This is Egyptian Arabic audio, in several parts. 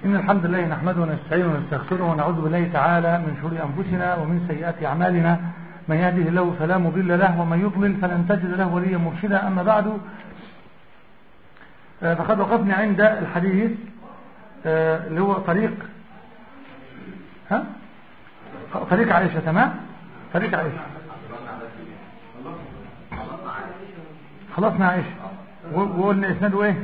إن الحمد لله نحمده ونستعينه ونستغفره ونعوذ بالله تعالى من شرور أنفسنا ومن سيئات أعمالنا من يهده الله فلا مضل له ومن يضلل فلن تجد له وليا مرشدا أما بعد فقد وقفنا عند الحديث اللي هو طريق ها طريق عائشة تمام طريق عائشة خلصنا عائشة وقلنا اسناده ايه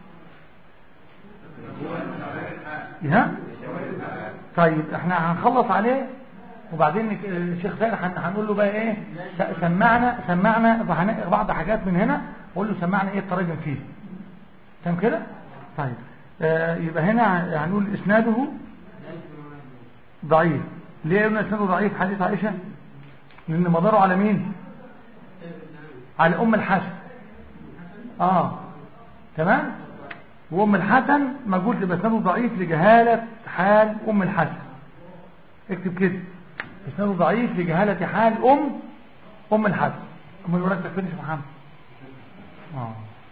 ها طيب احنا هنخلص عليه وبعدين الشيخ سائر هنقول له بقى ايه سمعنا سمعنا بعض حاجات من هنا قول له سمعنا ايه التراجم فيه تمام كده طيب آه يبقى هنا هنقول اسناده ضعيف ليه قلنا اسناده ضعيف حديث عائشة لان مداره على مين على ام الحسن اه تمام وام الحسن موجود يبقى اسناده ضعيف لجهالة حال ام الحسن اكتب كده اسناده ضعيف لجهالة حال ام ام الحسن ام الولاد تكفيني يا محمد اه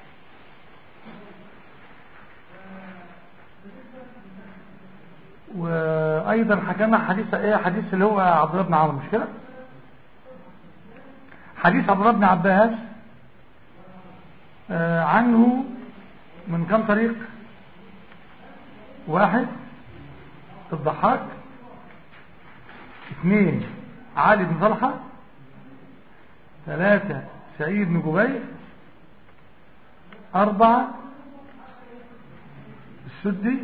وايضا حكينا حديث ايه حديث اللي هو عبد الله بن عمرو مش كده حديث عبد الله بن عباس آه عنه من كم طريق واحد الضحاك اثنين علي بن طلحة ثلاثة سعيد بن جبير أربعة السدي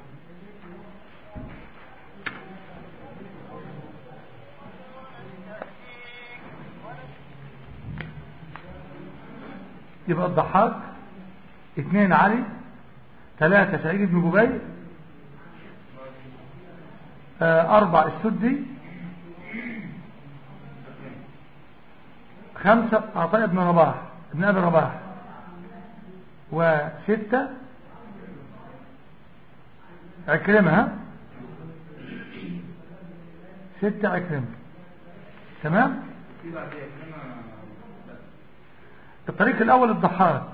يبقى الضحاك اثنين علي ثلاثة سعيد بن جبير أربع السدي خمسة عطاء بن رباح ابن أبي رباح وستة عكرمة ستة عكرمة تمام الطريق الأول الضحاك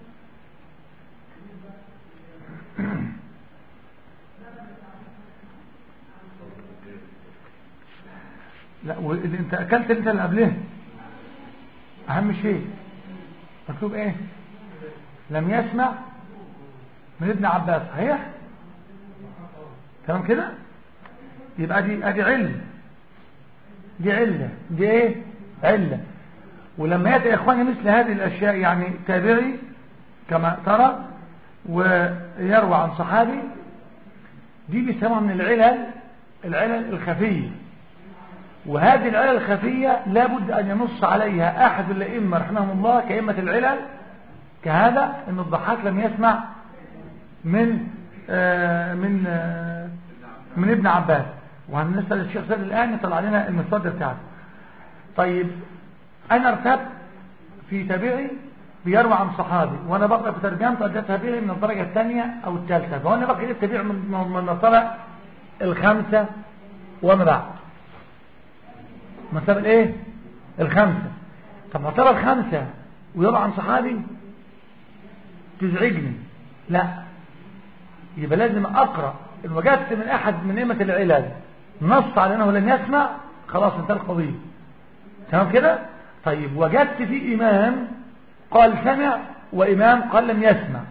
لا واللي انت اكلت انت اللي قبلها اهم شيء مكتوب ايه لم يسمع من ابن عباس صحيح تمام كده يبقى دي ادي علم دي علة دي ايه علة ولما يأتي يا اخواني مثل هذه الاشياء يعني تابعي كما ترى ويروى عن صحابي دي بيسموها من العلل العلل الخفيه وهذه العلل الخفية لابد أن ينص عليها أحد الأئمة رحمهم الله كأئمة العلل كهذا أن الضحاك لم يسمع من آه من آه من ابن عباس وهنسأل الشيخ سيد الآن يطلع لنا المصدر بتاعته طيب أنا ارتبت في تابعي بيروى عن صحابي وأنا بقرأ في ترجمته ده تابعي من الدرجة الثانية أو الثالثة فأنا بقرأ التابعي من المرتبة الخامسة وما بعد مرتبة الايه الخمسة طب مرتبة الخمسة ويضع عن صحابي تزعجني لا يبقى لازم اقرأ ان وجدت من احد من ائمة العلل نص على انه لن يسمع خلاص انتهى القضية تمام كده طيب وجدت في امام قال سمع وامام قال لم يسمع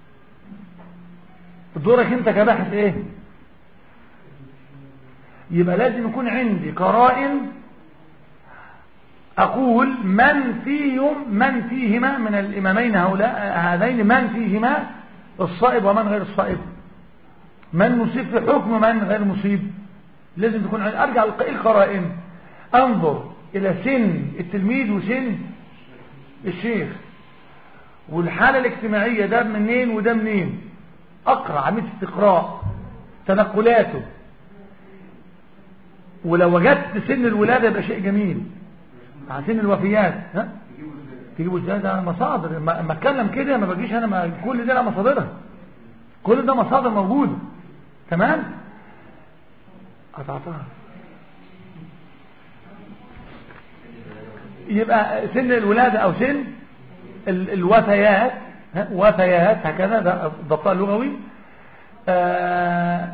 دورك انت كباحث ايه يبقى لازم يكون عندي قرائن أقول من فيهم من فيهما من الإمامين هؤلاء هذين من فيهما الصائب ومن غير الصائب من مصيب في حكم ومن غير مصيب لازم تكون أرجع القرائن أنظر إلى سن التلميذ وسن الشيخ والحالة الاجتماعية ده منين وده منين أقرأ عملية استقراء تنقلاته ولو وجدت سن الولادة يبقى شيء جميل مع سن الوفيات ها تجيبوا ازاي ده مصادر ما اتكلم كده ما بجيش انا ما كل ده لا مصادرها كل ده مصادر موجوده تمام قطعتها يبقى سن الولادة او سن الوفيات وفيات هكذا ده الضبط اللغوي آه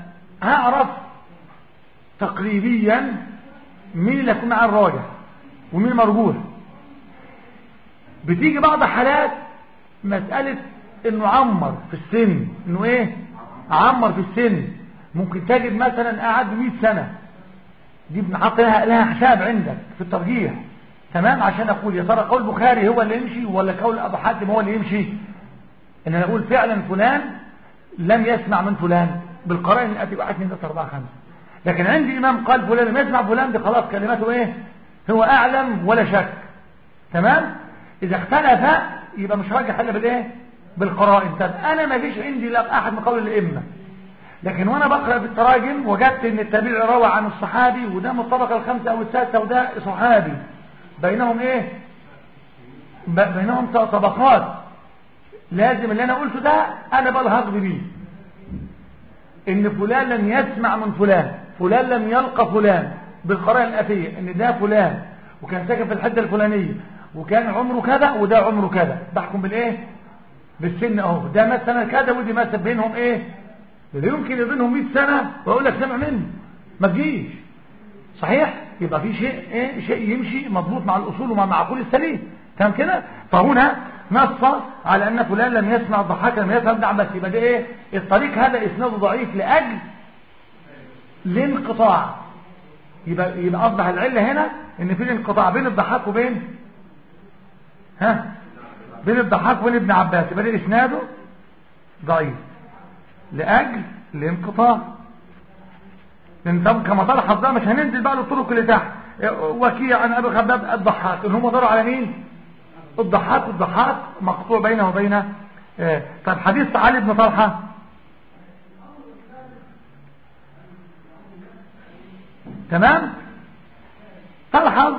هعرف تقريبيا مين اللي هيكون معاه الراجح ومين المرجوح بتيجي بعض حالات مسألة انه عمر في السن انه ايه عمر في السن ممكن تجد مثلا قعد 100 سنة دي بنحط لها لها حساب عندك في الترجيح تمام عشان اقول يا ترى قول البخاري هو اللي يمشي ولا قول ابو حاتم هو اللي يمشي ان انا اقول فعلا فلان لم يسمع من فلان بالقرائن الاتي 1 2 3 4 5 لكن عندي امام قال فلان لم يسمع فلان دي خلاص كلماته ايه هو اعلم ولا شك تمام اذا اختلف يبقى مش راجح الا بالايه بالقرائن طب انا ما فيش عندي لا احد من قول الائمه لكن وانا بقرا في التراجم وجدت ان التابعي روى عن الصحابي وده من الطبقه الخامسه او السادسه وده صحابي بينهم ايه بينهم طبقات لازم اللي انا قلته ده انا بلهق بيه ان فلان لم يسمع من فلان فلان لم يلقى فلان بالقراءه الاتيه ان ده فلان وكان ساكن في الحته الفلانيه وكان عمره كذا وده عمره كذا بحكم بالايه بالسن اهو ده مثلا كذا ودي مثلا بينهم ايه لا يمكن بينهم 100 سنه واقول لك سمع منه ما تجيش صحيح يبقى في شيء ايه شيء يمشي مضبوط مع الاصول ومع المعقول السليم تمام كده فهنا نص على ان فلان لم يسمع الضحاك لم يسمع ابن عباس يبقى ده ايه الطريق هذا اسناده ضعيف لاجل الانقطاع يبقى يبقى اصبح العله هنا ان في انقطاع بين الضحاك وبين ها بين الضحاك وبين ابن عباس يبقى ده اسناده ضعيف لاجل الانقطاع لان طب كما تلحظ ده مش هننزل بقى للطرق اللي تحت وكيع عن ابي خباب الضحاك ان هم داروا على مين الضحاك الضحاك مقطوع بينه وبين آه. طب حديث علي بن طلحه تمام تلحظ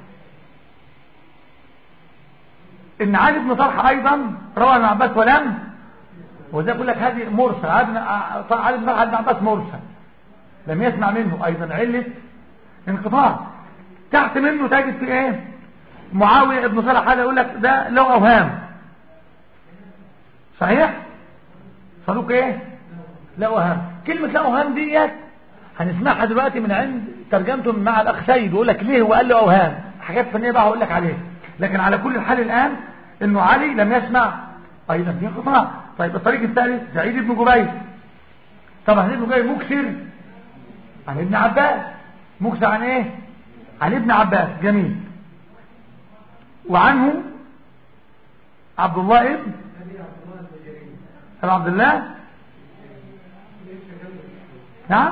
ان علي بن طلحه ايضا روى عن عباس ولم وزي بقول لك هذه مرسل علي بن طلحه بن عباس مرسل لم يسمع منه ايضا علة انقطاع تحت منه تجد في ايه معاوية ابن صالح هذا يقول لك ده له اوهام صحيح صدوق ايه له اوهام كلمة له اوهام ديت هنسمعها دلوقتي من عند ترجمته مع الاخ سيد يقول لك ليه هو قال له اوهام حاجات فنيه بقى هقول لك عليها لكن على كل الحال الان انه علي لم يسمع ايضا في انقطاع طيب الطريق الثالث سعيد بن جبير طبعا ابن جبير مكسر عن ابن عباس مكسر عن ايه عن ابن عباس جميل وعنه عبد الله ابن ابو عبد الله نعم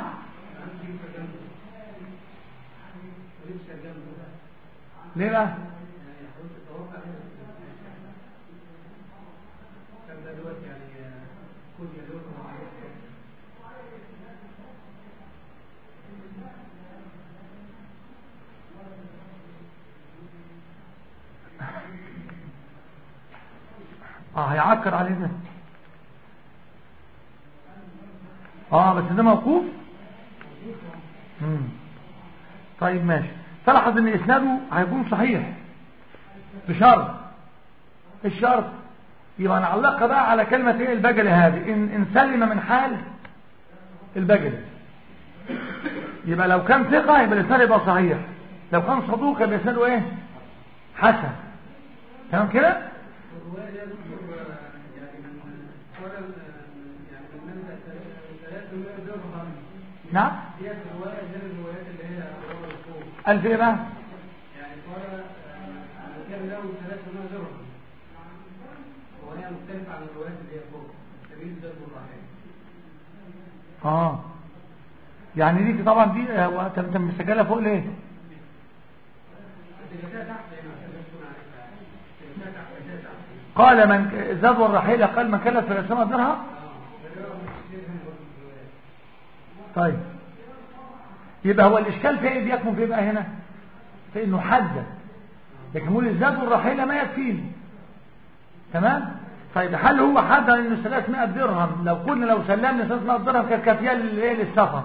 ليه بقى اه هيعكر علينا اه بس ده موقوف مم. طيب ماشي تلاحظ ان اسناده هيكون صحيح بشرط الشرط يبقى نعلقها بقى على كلمة ايه البجل هذه ان, إن سلم من حال البجل يبقى لو كان ثقة يبقى الاسناد يبقى صحيح لو كان صدوق يبقى اسناده ايه حسن تمام كده نعم قال في ايه بقى يعني قال كان له 300 درهم وهي مختلفة عن الروايات اللي هي فوق سبيل ضرب الرحيم اه يعني دي طبعا دي هو انت انت مسجلها فوق ليه تحت هنا عشان تكون عارفها تحت تحت قال من زاد والرحيلة قال من كلف 300 درهم طيب يبقى هو الإشكال في ايه بيكمن في بقى هنا في انه حدد لكن يقول الزاد والرحيلة ما يكفيني تمام طيب هل هو حدد انه 300 درهم لو قلنا لو سلمنا 300 درهم كانت كافيه للايه للسفر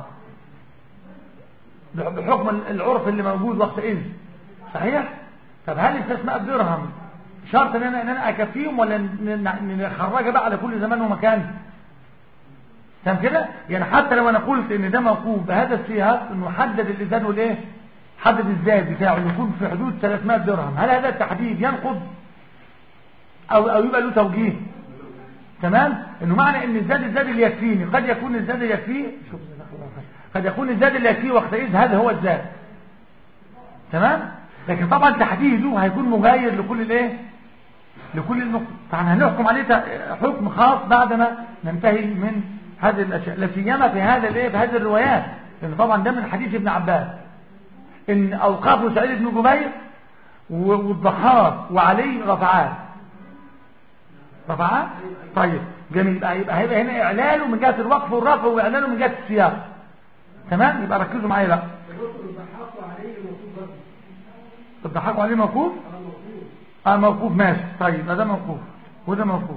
بحكم العرف اللي موجود وقتئذ صحيح طب هل ال 300 درهم شرط ان انا ان انا اكفيهم ولا نخرجها بقى على كل زمان ومكان تمام كده يعني حتى لو انا قلت ان ده موقوف بهذا السياق انه حدد الازاد والايه حدد الزاد بتاعه انه يكون في حدود 300 درهم هل هذا التحديد ينقض او او يبقى له توجيه تمام انه معنى ان الزاد الزاد اللي يكفيني قد يكون الزاد اللي يكفيه شوف جزاك الله خير. قد يكون الزاد اللي يكفيه وقتئذ هذا هو الزاد تمام لكن طبعا تحديده هيكون مغاير لكل الايه لكل النقط طبعا هنحكم عليه ت- حكم خاص بعدما ننتهي من هذه الاشياء لا سيما في هذا الايه في هذه الروايات لان طبعا ده من حديث ابن عباس ان اوقافه سعيد بن جبير و- والضحاك وعلي رفعات رفعات طيب جميل يبقى يبقى هيبقى هنا اعلاله من جهه الوقف والرفع واعلاله من جهه السياق تمام يبقى ركزوا معايا بقى الرسل ضحكوا عليه الموصوف برضه الضحاك عليه موقوف اه موصوف اه موقوف ماشي طيب ده موقوف وده موقوف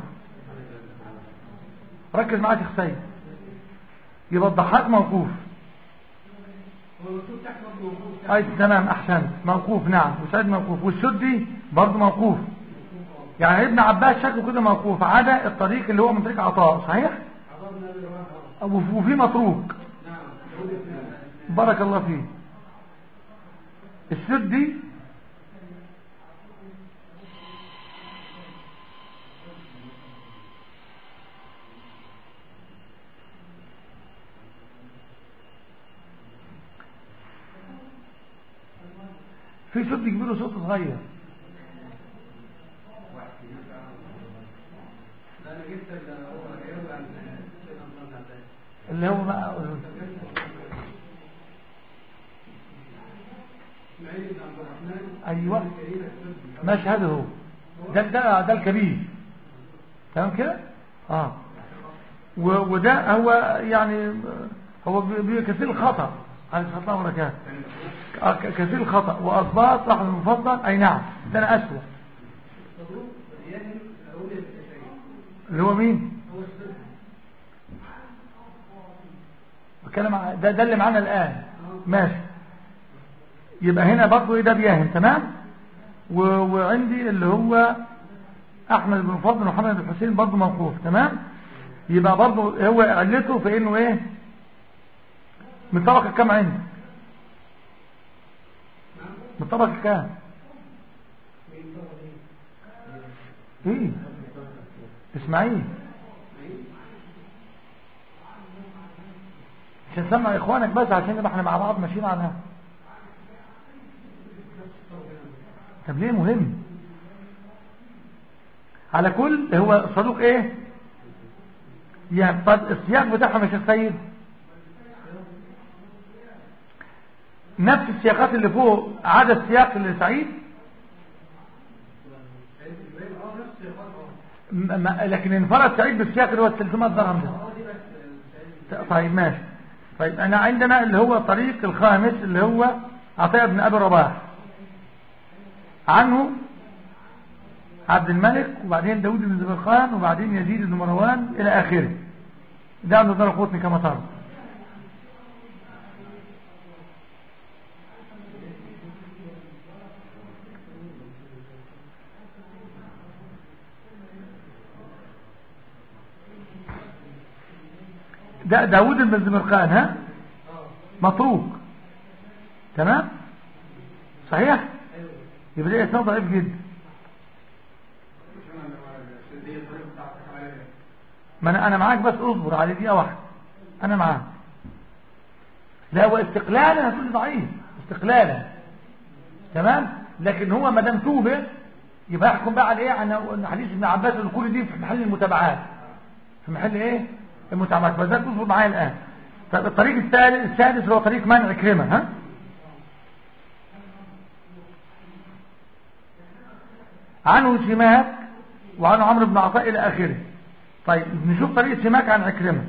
ركز معاك يا حسين يبقى الضحاك موقوف هو الموصوف تحت برضه موصوف تحت اي تمام احسنت موقوف نعم وسعيد موقوف والسدي برضه موقوف يعني ابن عباس شكله كده موقوف عدا الطريق اللي هو من طريق عطاء صحيح عطاء بن ابي رواحه وف- وفي متروك نعم داود بن بارك الله فيه السدي في سد كبير وسد صغير لا انا جبت اللي هو يروي عن سيدنا عبد الله بن عباس اللي هو بقى اسماعيل بن عبد الرحمن ايوه بن كريم السدي ماشي هذا هو ده ده ده الكبير تمام كده اه و- وده هو يعني هو بي- بي- كثير الخطا عليه الصلاه والسلام وبركاته آه، ك- كثير الخطا واضباط صاحب المفضل اي نعم ده انا اسوء صدوق يهم اقول الكثير اللي هو مين هو السدي بتكلم ع- ده ده اللي معانا الان ماشي يبقى هنا برضه ايه ده بياهم تمام و... وعندي اللي هو احمد بن فضل ومحمد بن حسين برضه موقوف تمام يبقى برضه هو علته في انه ايه من طبقه كام عندي من طبقه كام مين طبعا مين ايه اسماعيل عشان سمع اخوانك بس عشان نبقى احنا مع بعض ماشيين عنها طب ليه مهم على كل هو صدوق ايه يعني طب السياق بتاعهم يا شيخ سيد نفس السياقات اللي فوق عدا السياق اللي سعيد سيد جبريل اه نفس الخط اه م- م- لكن انفرد سعيد بالسياق اللي هو ال 300 درهم ده اه دي بس سيد طيب ماشي طيب انا عندنا اللي هو الطريق الخامس اللي هو عطاء بن ابي رباح عنه عبد الملك وبعدين داود بن زبرخان وبعدين يزيد بن مروان الى اخره ده عنده دار قوتني كما ترى ده داود بن زبرخان ها متروك تمام صحيح يبقى ده اسناد ضعيف جدا ما انا انا معاك بس اصبر على دقيقه واحده انا معاك لا هو استقلالا هتقول لي ضعيف استقلالا تمام لكن هو ما دام توبه يبقى يحكم بقى على ايه عن حديث ابن عباس ان كل دي في محل المتابعات في محل ايه المتابعات فده تصبر معايا الان طب الطريق الثالث السادس هو طريق منع كريمه ها عنه سماك وعن عمرو بن عطاء الى اخره طيب نشوف طريقه سماك عن عكرمه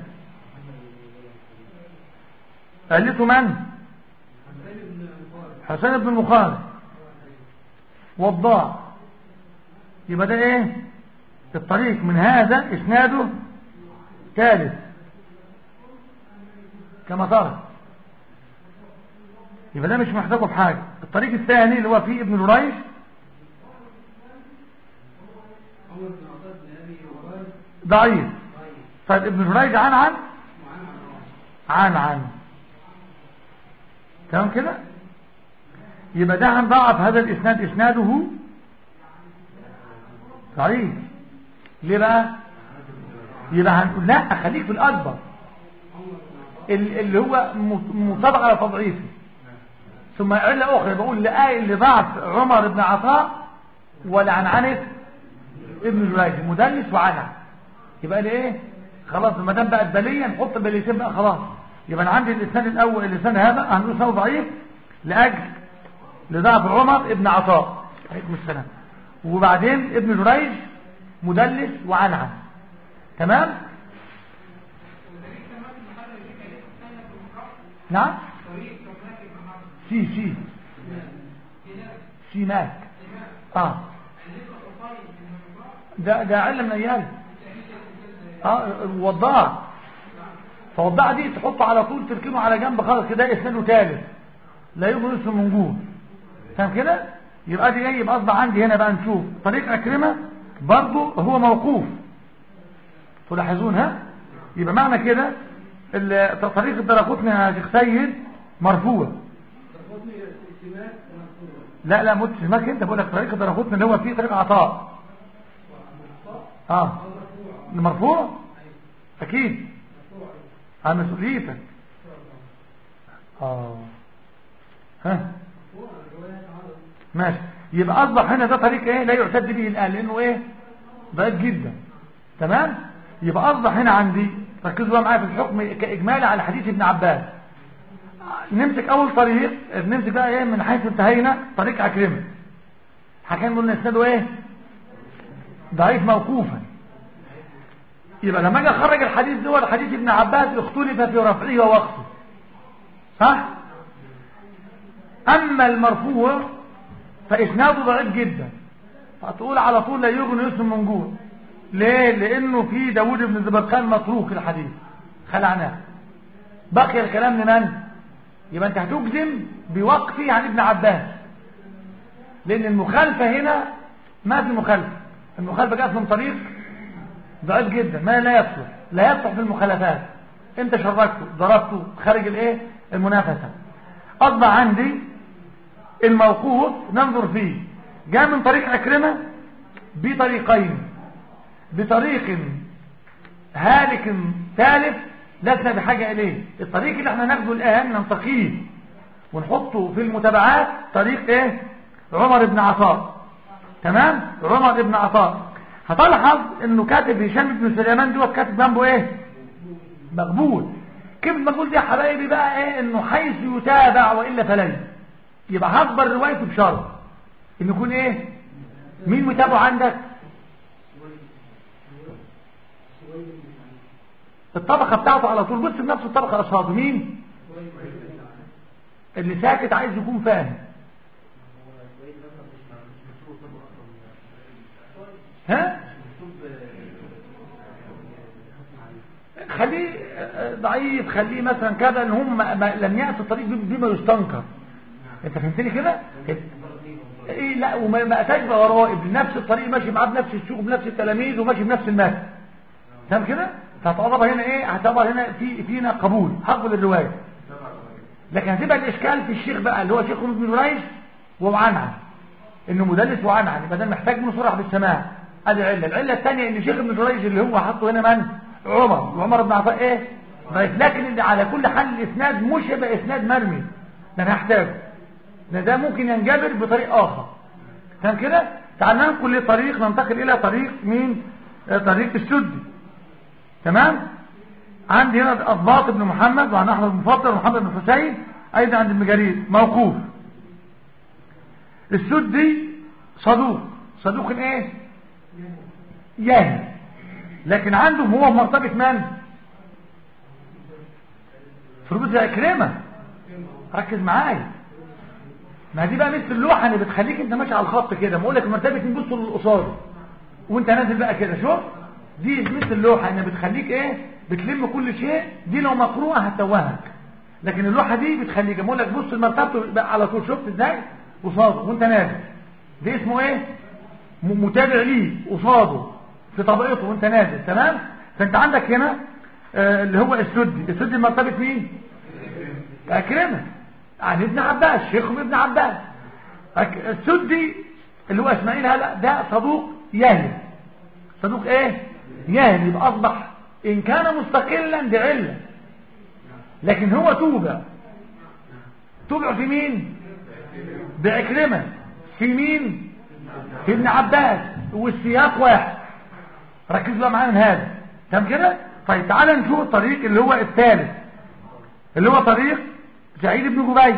قالته من حسين بن مبارك حسين بن المخالف وضاع يبقى ده ايه الطريق من هذا اسناده ثالث كما ترى يبقى ده مش محتاجه في حاجه الطريق الثاني اللي هو فيه ابن جريش عمر بن عطاء بن ابي وقال ضعيف طيب طيب ابن جريج عن عن عن عن تمام كده يبقى ده هنضعف هذا الاسناد اسناده ضعيف ليه بقى يبقى هنقول لا خليك في الاكبر ال- اللي هو مط- مطابق على تضعيفه ثم علة أخرى بقول لآية اللي ضعف عمر بن عطاء ولعنعنة ابن جريج مدلس وعنع يبقى لي ايه خلاص ما دام بقت بلية نحط بليتين بقى خلاص يبقى انا عندي اللسان الاول اللسان هذا هنقول لسانه ضعيف لاجل لضعف عمر ابن عطاء عليكم السلام وبعدين ابن جريج مدلس وعنعن تمام نعم سي سي سي ماك اه ده ده علم من ايام اه الوضاع فالوضاع دي تحطه على طول تركنه على جنب خالص كده اسناده ثالث لا يبقى اسمه من جوه فاهم كده يبقى دي ايه يبقى اصبح عندي هنا بقى نشوف طريق اكرمه برضه هو موقوف تلاحظون ها يبقى معنى كده ال- طريق الدرقوتني يا شيخ سيد مرفوع تاخدني سمات مرفوع لا لا مت سماك انت بقول لك طريق الدرقوتني اللي هو فيه طريق عطاء اه مرفوع اكيد على مسؤوليتك اه ها ماشي يبقى اصبح هنا ده طريق ايه لا يعتد به الان لانه ايه ضعيف جدا تمام يبقى اصبح هنا عندي ركزوا بقى معايا في الحكم كاجمالي على حديث ابن عباس نمسك اول طريق نمسك بقى ايه من حيث انتهينا طريق عكرمه حكينا قلنا اسناده ايه ضعيف موقوفا يبقى لما اجي اخرج الحديث ده ولا حديث ابن عباس اختلف في رفعه ووقفه صح اما المرفوع فاسناده ضعيف جدا فتقول على طول لا يغني اسم من جوه ليه لانه في داوود بن زبرقان متروك الحديث خلعناه بقي الكلام لمن يبقى انت هتجزم بوقفه عن ابن عباس لان المخالفه هنا ما في مخالفه المخالفه جاءت من طريق ضعيف جدا ما لا يصلح لا يصلح في المخالفات انت شركته ضربته خارج الايه المنافسه اصبح عندي الموقوف ننظر فيه جاء من طريق أكرمة بطريقين بطريق هالك ثالث لسنا بحاجة إليه الطريق اللي احنا ناخده الآن ننتقيه ونحطه في المتابعات طريق ايه عمر بن عطاء تمام عمر بن عطاء هتلاحظ انه كاتب هشام بن سليمان دوت كاتب جنبه ايه مقبول كلمة مقبول دي يا حبايبي بقى ايه انه حيث يتابع والا فلن يبقى هخبر روايته بشرط ان يكون ايه مين متابعه عندك الطبقة بتاعته على طول بص بنفس الطبقة قصاده مين اللي ساكت عايز يكون فاهم ها خليه ضعيف خليه مثلا كذا ان هم ما لم يأتي الطريق بما يستنكر انت فهمتني كده ايه لا وما ما اتاش بغرائب بنفس الطريق ماشي معاه بنفس السوق بنفس التلاميذ وماشي بنفس المثل فاهم كده فهتعتبر هنا ايه هتعتبر هنا في فينا قبول هقبل الروايه لكن هتبقى الاشكال في الشيخ بقى اللي هو شيخ ابن جريج وعنعن انه مدلس وعنعن يبقى ده محتاج منه صرح بالسماع ادي العله العله الثانيه ان شيخ ابن جريج اللي هو حاطه هنا من عمر وعمر بن عطاء ايه ضعيف لكن اللي على كل حال الاسناد مش هيبقى اسناد مرمي ده انا هحتاجه لان ده ممكن ينجبر بطريق اخر فاهم كده تعال ننقل لطريق ننتقل الى طريق مين آه، طريق السدي تمام عندي هنا أضباط بن محمد وعن أحمد بن فضل ومحمد بن حسين أيضا عند المجارير موقوف السدي صدوق صدوق ايه ياهي لكن عنده هو مرتبة من فروض زي كريمة ركز معايا ما دي بقى مثل اللوحة اللي بتخليك انت ماشي على الخط كده ما اقول لك مرتبة نبص للقصاد وانت نازل بقى كده شوف دي مثل اللوحة انها بتخليك ايه بتلم كل شيء دي لو مقروءة هتوهك لكن اللوحة دي بتخليك بقول لك بص المرتبة بقى على طول شفت ازاي قصاده وانت نازل ده اسمه ايه م- متابع ليه قصاده في طبقته وانت نازل تمام فانت عندك هنا آه اللي هو السدي السدي مرتبة مين أكرمة عن ابن عباس شيخ ابن عباس السدي اللي هو اسماعيل هلا ده صدوق يهل صدوق ايه يهل يبقى اصبح ان كان مستقلا بعله لكن هو توبع توبع في مين بعكرمة في مين في ابن عباس والسياق واحد ركزوا بقى معايا من هذا تمام كده طيب تعالى نشوف الطريق اللي هو الثالث اللي هو طريق سعيد بن جبير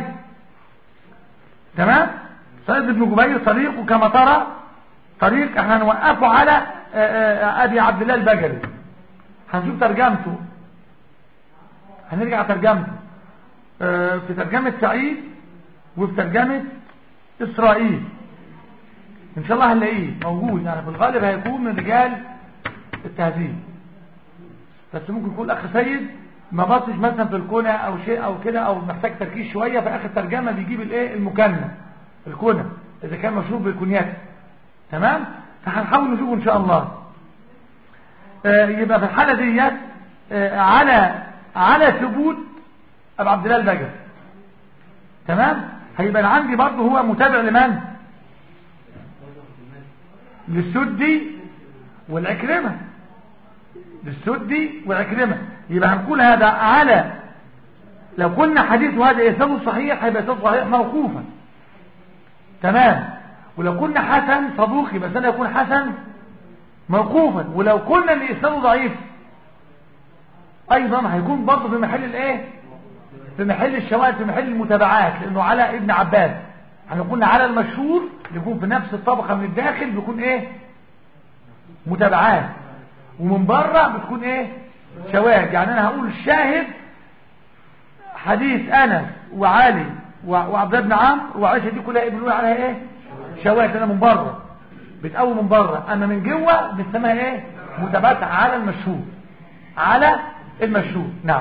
تمام سعيد بن جبير طريقه كما ترى طريق احنا هنوقفه على ابي عبد الله البجلي هنشوف ترجمته هنرجع ترجمته في ترجمة سعيد وفي ترجمة إسرائيل إن شاء الله هنلاقيه موجود يعني في الغالب هيكون من رجال التهذيب بس ممكن يكون الأخ سيد ما بطش مثلا في الكنى أو شيء أو كده أو محتاج تركيز شوية في آخر ترجمة بيجيب الإيه المكنى الكنى إذا كان مشهور بالكنيات تمام فهنحاول نشوفه إن شاء الله آه يبقى في الحالة ديت آه على على ثبوت ابو عبد الله البجر تمام هيبقى عندي برضه هو متابع لمن للسدي والعكرمه للسدي والعكرمه يبقى هنقول هذا على لو قلنا حديث هذا اسناده صحيح هيبقى اسناده صحيح موقوفا تمام ولو قلنا حسن صدوق يبقى اسناده يكون حسن موقوفا ولو قلنا ان اسناده ضعيف ايضا هيكون برضه في محل الايه في محل الشواهد في محل المتابعات لانه على ابن عباس احنا قلنا على المشهور يكون في نفس الطبقه من الداخل بيكون ايه متابعات ومن بره بتكون ايه شواهد يعني انا هقول شاهد حديث انس وعلي وعبد الله بن عمرو وعائشه دي كلها بنقول عليها ايه شواهد انا من بره بتقوي من بره اما من جوه بنسميها ايه متابعات على المشهور على المشهور نعم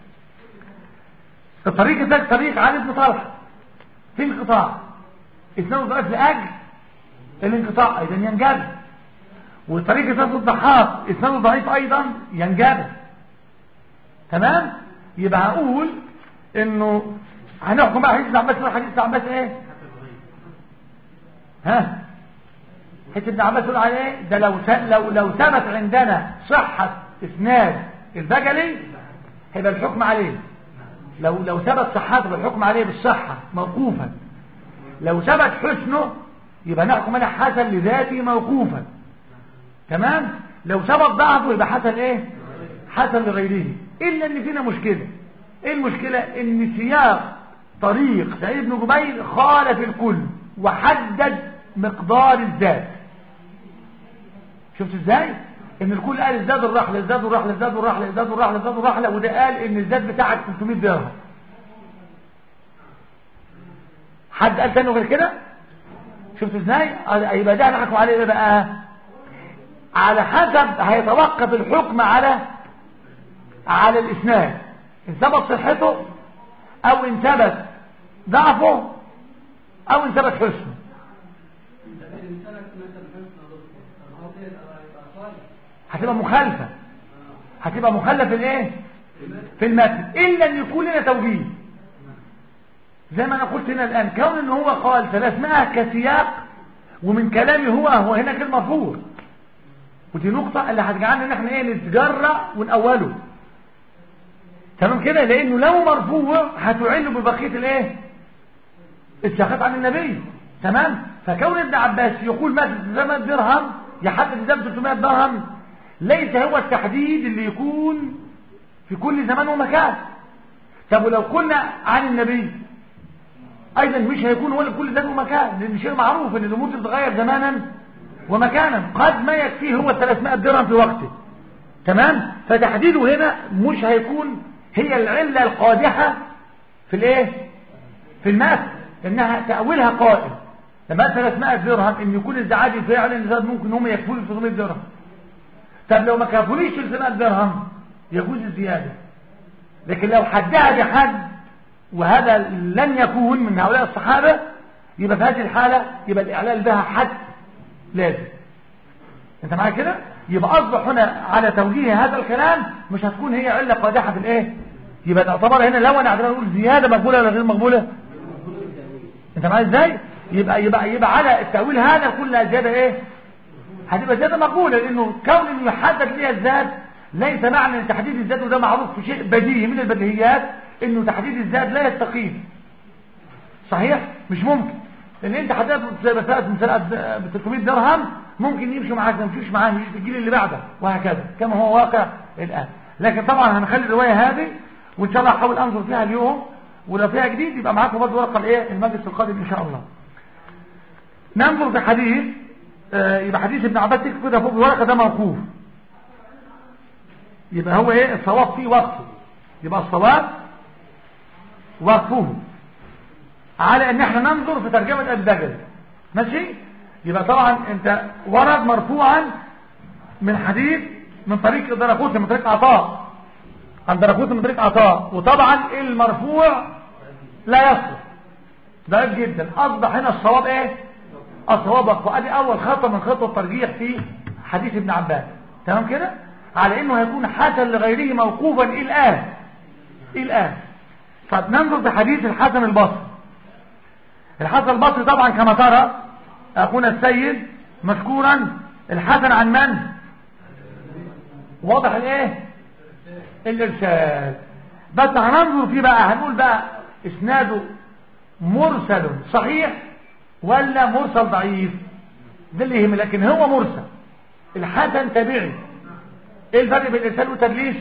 الطريق ده طريق علي بن طلحه في انقطاع اسناده ضعيف لاجل الانقطاع ايضا ينجبر والطريق ده الضحاك اسناده ضعيف ايضا ينجبر تمام يبقى هقول انه هنحكم بقى حديث عباس حديث عباس ايه ها حديث ابن عباس يقول عليه ايه ده لو لو لو ثبت عندنا صحه اسناد البجلي هيبقى الحكم عليه لو لو ثبت صحته الحكم عليه بالصحة موقوفا لو ثبت حسنه يبقى نحكم عليه حسن لذاته موقوفا تمام لو ثبت ضعفه يبقى حسن ايه حسن لغيره الا ان فينا مشكلة ايه المشكلة ان سياق طريق سعيد بن جبير خالف الكل وحدد مقدار الذات شفت ازاي ان الكل قال ازداد الرحلة ازداد الرحلة ازداد الرحلة ازداد الرحلة ازداد الرحلة وده قال ان الزاد بتاعك 300 درهم حد قال تاني غير كده شفت ازاي يبقى ده نحكم عليه ايه بقى على حسب هيتوقف الحكم على على الاسناد ان ثبت صحته او ان ثبت ضعفه او ان ثبت حسنه هتبقى مخالفة هتبقى مخالفة في الايه في المتن الا ان يكون لنا توجيه زي ما انا قلت هنا الان كون ان هو قال فلاسمها كسياق ومن كلامي هو هو هنا غير مرفوع ودي نقطة اللي هتجعلنا ان احنا ايه نتجرأ ونأوله تمام كده لانه لو مرفوع هتعل ببقية الايه الساخات عن النبي تمام فكون ابن عباس يقول مثلا زمن درهم يحدد زمن 300 درهم ليس هو التحديد اللي يكون في كل زمان ومكان طب ولو قلنا عن النبي ايضا مش هيكون هو في كل زمان ومكان لان شيء معروف ان الامور تتغير زمانا ومكانا قد ما يكفيه هو 300 درهم في وقته تمام فتحديده هنا مش هيكون هي العلة القادحة في الايه في المثل انها تأويلها قائم لما 300 درهم ان يكون الزعاجي فعلا زاد ممكن هم يكفوا 300 درهم طب لو ما كفوليش 300 درهم يجوز الزيادة لكن لو حدها بحد وهذا لن يكون من هؤلاء الصحابة يبقى في هذه الحالة يبقى الإعلال بها حد لازم انت معايا كده يبقى اصبح هنا على توجيه هذا الكلام مش هتكون هي عله قادحه في الايه يبقى تعتبر هنا لو انا اعتبر نقول زياده مقبوله ولا غير مقبوله انت معايا ازاي يبقى يبقى يبقى على التاويل هذا كلها زياده ايه هتبقى زياده مقبوله لانه كون انه يحدد ليها الذات ليس معنى ان تحديد الذات وده معروف في شيء بديهي من البديهيات انه تحديد الذات لا يستقيم صحيح مش ممكن لان انت حددت زي مساله مساله ب 300 درهم ممكن يمشي معاك ما يمشيش معاه يجي في الجيل اللي بعده وهكذا كما هو واقع الان لكن طبعا هنخلي الروايه هذه وان شاء الله هحاول انظر فيها اليوم ولو فيها جديد يبقى معاكم برضه ورقه الايه المجلس القادم ان شاء الله ننظر في حديث آه يبقى حديث ابن عباس تكتب كده فوق الورقه ده موقوف يبقى هو ايه الصواب فيه وقفه يبقى الصواب وقفه على ان احنا ننظر في ترجمه الدجل ماشي يبقى طبعا انت ورد مرفوعا من حديث من طريق درقوت من طريق عطاء عن درقوت من طريق عطاء وطبعا المرفوع لا يصلح ضعيف جدا اصبح هنا الصواب ايه الصواب وقفه ادي اول خطوه من خطوه الترجيح في حديث ابن عباس تمام كده على انه هيكون حسن لغيره موقوفا الان الان فننظر في حديث الحسن البصري الحسن البصري طبعا كما ترى اخونا السيد مشكورا الحسن عن من واضح الايه الارشاد بس هننظر فيه بقى هنقول بقى اسناده مرسل صحيح ولا مرسل ضعيف ده اللي يهم لكن هو مرسل الحسن تابعي ايه الفرق بين الارسال والتدليس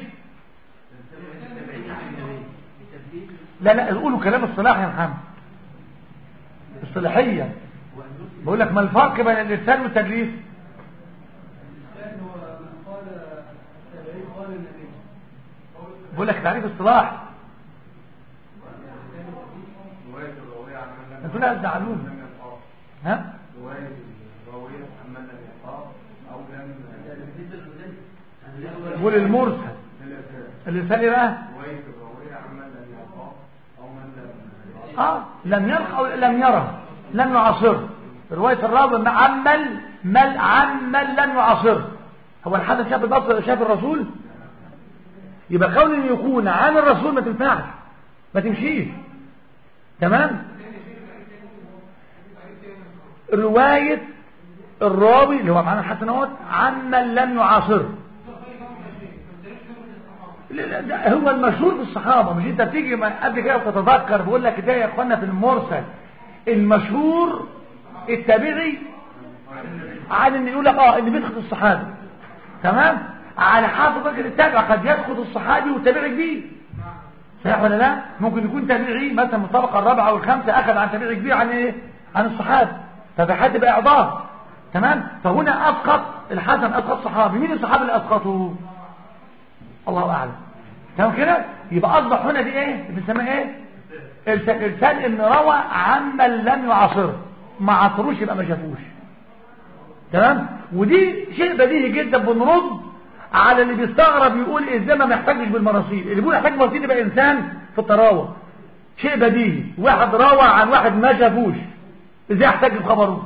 لا لا قولوا كلام الصلاح يا محمد اصطلاحيا بقول لك ما الفرق بين الارسال والتدليس الإنسان هو من قال التابعي قال النبي بقول لك تعريف اصطلاح رواية الراوية عن من لم انتوا لا تزعلوني لم يلقاه ها رواية الراوية عن من لم يلقاه أو لم بقول المرسل للإرسال. الارسال ايه بقى رواية الراوية عن من لم يلقاه أو من لم اه لم يلقى او لم يره لم يعاصره روايه الراوي عمل مل عمل لم يعاصره هو الحدث شاف البصر شاف الرسول يبقى كون ان يكون عن الرسول ما تنفعش ما تمشيش تمام روايه الراوي اللي هو معانا الحسن اهوت عمن لم يعاصره لا لا ده هو المشهور في الصحابة مش انت بتيجي ما- قبل كده بتتذكر بقول لك ده يا اخوانا في المرسل المشهور التابعي عن ان يقول لك اه اللي بيسقط الصحابي تمام على حسب فكر التابع قد يسقط الصحابي والتابعي كبير صحيح ولا لا ممكن يكون تابعي مثلا من الطبقه الرابعه والخامسه اخذ عن تابعي كبير عن ايه عن الصحابه ففي حد بقى اعضاء تمام فهنا اسقط الحسن اسقط صحابي مين الصحابي اللي اسقطه الله اعلم تمام كده يبقى اصبح هنا دي ايه بنسميها ايه ارسال ارسال ان روى عمن لم يعاصره ما عاصروش يبقى ما شافوش تمام ودي شيء بديهي جدا بنرد على اللي بيستغرب يقول ازاي ما محتاجش بالمراسيل اللي بيقول يحتاج مراسيل يبقى انسان في التراوة شيء بديهي واحد روى عن واحد ما شافوش ازاي احتاج بخبره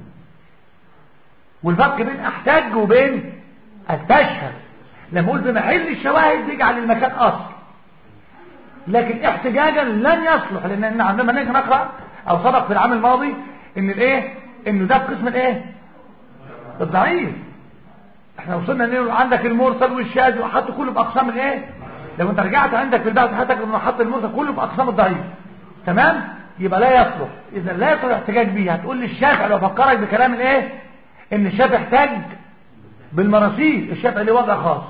والفرق بين احتاج وبين استشهد لما اقول بمحل الشواهد يجعل المكان اصل لكن احتجاجا لن يصلح لان عندما نيجي نقرا او سبق في العام الماضي ان الايه انه ده قسم الايه الضعيف احنا وصلنا ان عندك المرسل والشاذ وحط كله باقسام الايه لو انت رجعت عندك في البحث حتى انه حط المرسل كله باقسام الضعيف تمام يبقى لا يصلح اذا لا يصلح احتجاج به هتقول لي الشافعي لو فكرك بكلام الايه ان الشافعي احتاج بالمراسيل الشافعي له وضع خاص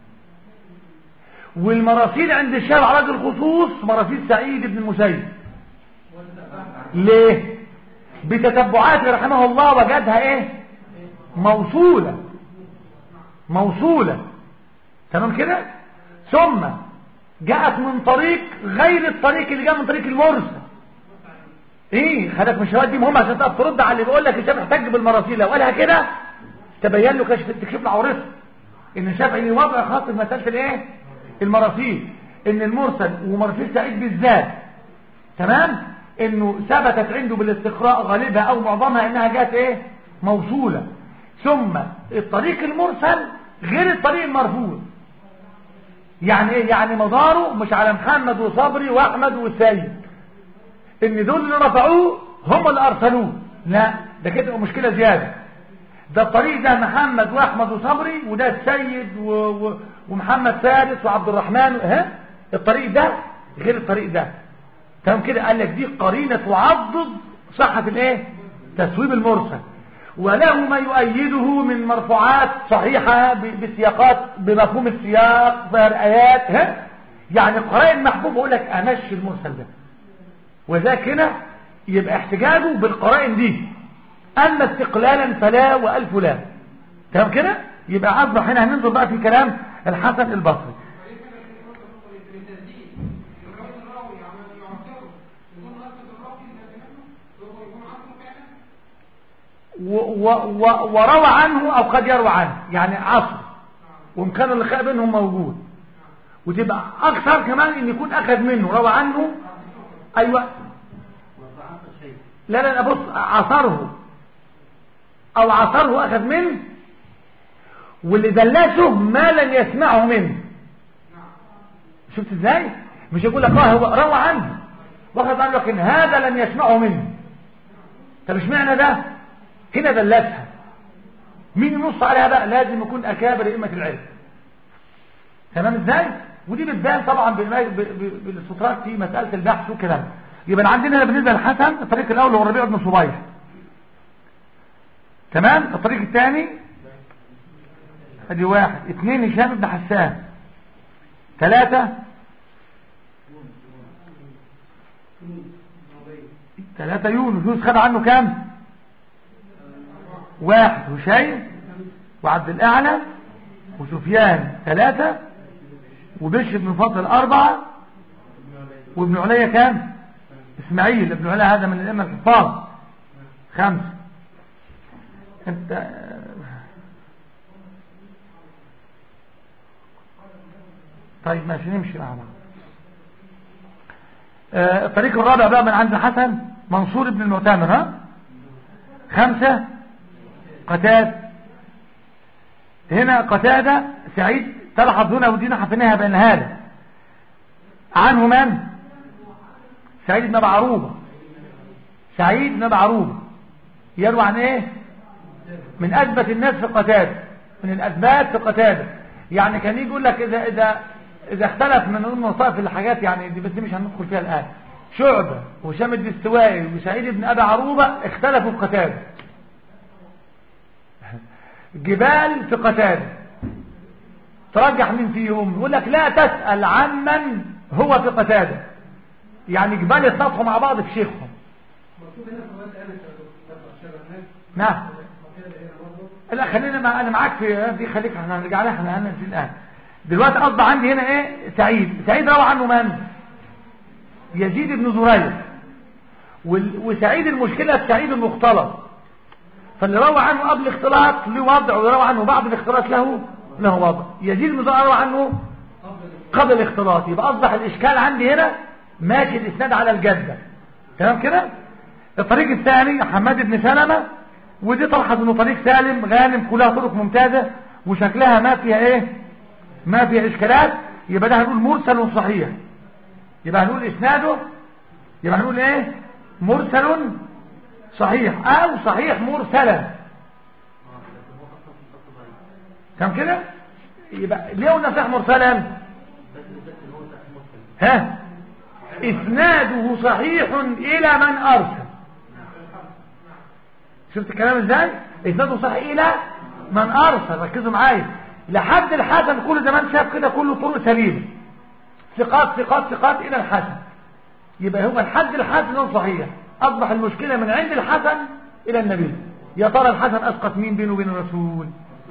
والمراسيل عند الشافعي على وجه الخصوص مراسيل سعيد بن المسيب ليه بتتبعات رحمه الله وجدها ايه موصولة موصولة تمام كده ثم جاءت من طريق غير الطريق اللي جاء من طريق المرسل ايه خدك من الشواهد دي مهمه عشان تقدر ترد على اللي بيقول لك الشافعي احتج بالمراسيل لو قالها كده تبين له كشف تكشف له عورته ان الشافعي ليه وضع خاص في مساله الايه المراسيل ان المرسل ومراسيل سعيد بالذات تمام انه ثبتت عنده بالاستقراء غالبها او معظمها انها جات ايه موصوله ثم الطريق المرسل غير الطريق المرفوع يعني ايه يعني مداره مش على محمد وصبري واحمد والسيد ان دول اللي رفعوه هم اللي ارسلوه لا ده كده مشكله زياده ده الطريق ده محمد واحمد وصبري وده السيد و... و... ومحمد فارس وعبد الرحمن ها الطريق ده غير الطريق ده تمام كده قال لك دي قرينه تعضد صحه الايه تسويب المرسل وله ما يؤيده من مرفوعات صحيحة بسياقات بمفهوم السياق فيها الآيات ها يعني قرائن محبوب يقول لك أمشي المرسل ده وذاك هنا يبقى احتجاجه بالقرائن دي أما استقلالا فلا وألف لا تمام كده يبقى أصبح هنا هننظر بقى في كلام الحسن البصري وروى عنه او قد يروى عنه يعني عصر وامكان اللقاء بينهم موجود وتبقى اكثر كمان ان يكون اخذ منه روى عنه ايوه لا لا لا بص عصره او عصره اخذ منه واللي دلسه ما لم يسمعه منه شفت ازاي مش يقول لك اه هو روى عنه واخذ عنه لكن هذا لم يسمعه منه طب اشمعنى ده هنا دلتها مين ينص عليها بقى لازم يكون اكابر ائمه العلم تمام ازاي ودي بتبان طبعا بالسترات في مساله البحث والكلام يبقى عندنا بالنسبه للحسن الطريق الاول هو الربيع بن صبيح تمام الطريق الثاني ادي واحد اثنين هشام بن حسان ثلاثة ثلاثة يونس يونس خد عنه كام واحد هشيم وعبد الأعلى وسفيان ثلاثة وبشر بن فضل أربعة وابن عليا كام إسماعيل ابن عليا هذا من الأئمة الحفاظ خمسة انت طيب ماشي نمشي مع بعض آه الطريق الرابع بقى من عند حسن منصور بن المعتمر ها خمسة قتاد هنا قتادة سعيد تلحظ هنا ودينا حفناها بأن هذا عنه من سعيد بن بعروبة سعيد بن بعروبة يروى عن ايه من اثبت الناس في قتادة من الاثبات في قتادة يعني كان يجي يقول لك اذا اذا اذا اختلف من ضمن في الحاجات يعني دي بس مش هندخل فيها الان شعبة وشام الدستوائي وسعيد بن ابي عروبة اختلفوا في قتادة جبال في قتادة ترجح مين فيهم يقول لك لا تسأل عن من هو في قتادة يعني جبال يتناطحوا مع بعض في شيخهم نعم لا خلينا مع انا معاك في دي خليك احنا هنرجع لها احنا هننزل الان دلوقتي اصبح عندي هنا ايه سعيد سعيد روى عنه من يزيد بن زريع وسعيد المشكله سعيد المختلط فاللي روى عنه قبل الاختلاط له وضع وروى عنه بعد الاختلاط له له وضع يزيد بن زريع روى عنه قبل الاختلاط يبقى اصبح الاشكال عندي هنا ماشي الاسناد على الجده تمام كده الطريق الثاني حماد بن سلمة ودي تلحظ انه طريق سالم غانم كلها طرق ممتازة وشكلها ما فيها ايه ما فيها اشكالات يبقى ده هنقول مرسل صحيح يبقى هنقول اسناده يبقى هنقول ايه مرسل صحيح او صحيح مرسلا كم كده يبقى ليه قلنا صحيح مرسلا ها اسناده صحيح الى من ارسل شفت الكلام ازاي اسناده صحيح الى من ارسل ركزوا معايا لحد الحسن كل زمان شاف كده كله طرق سليمه ثقات ثقات ثقات الى الحسن يبقى هو الحد الحسن صحيح اصبح المشكله من عند الحسن الى النبي يا ترى الحسن اسقط مين بينه وبين الرسول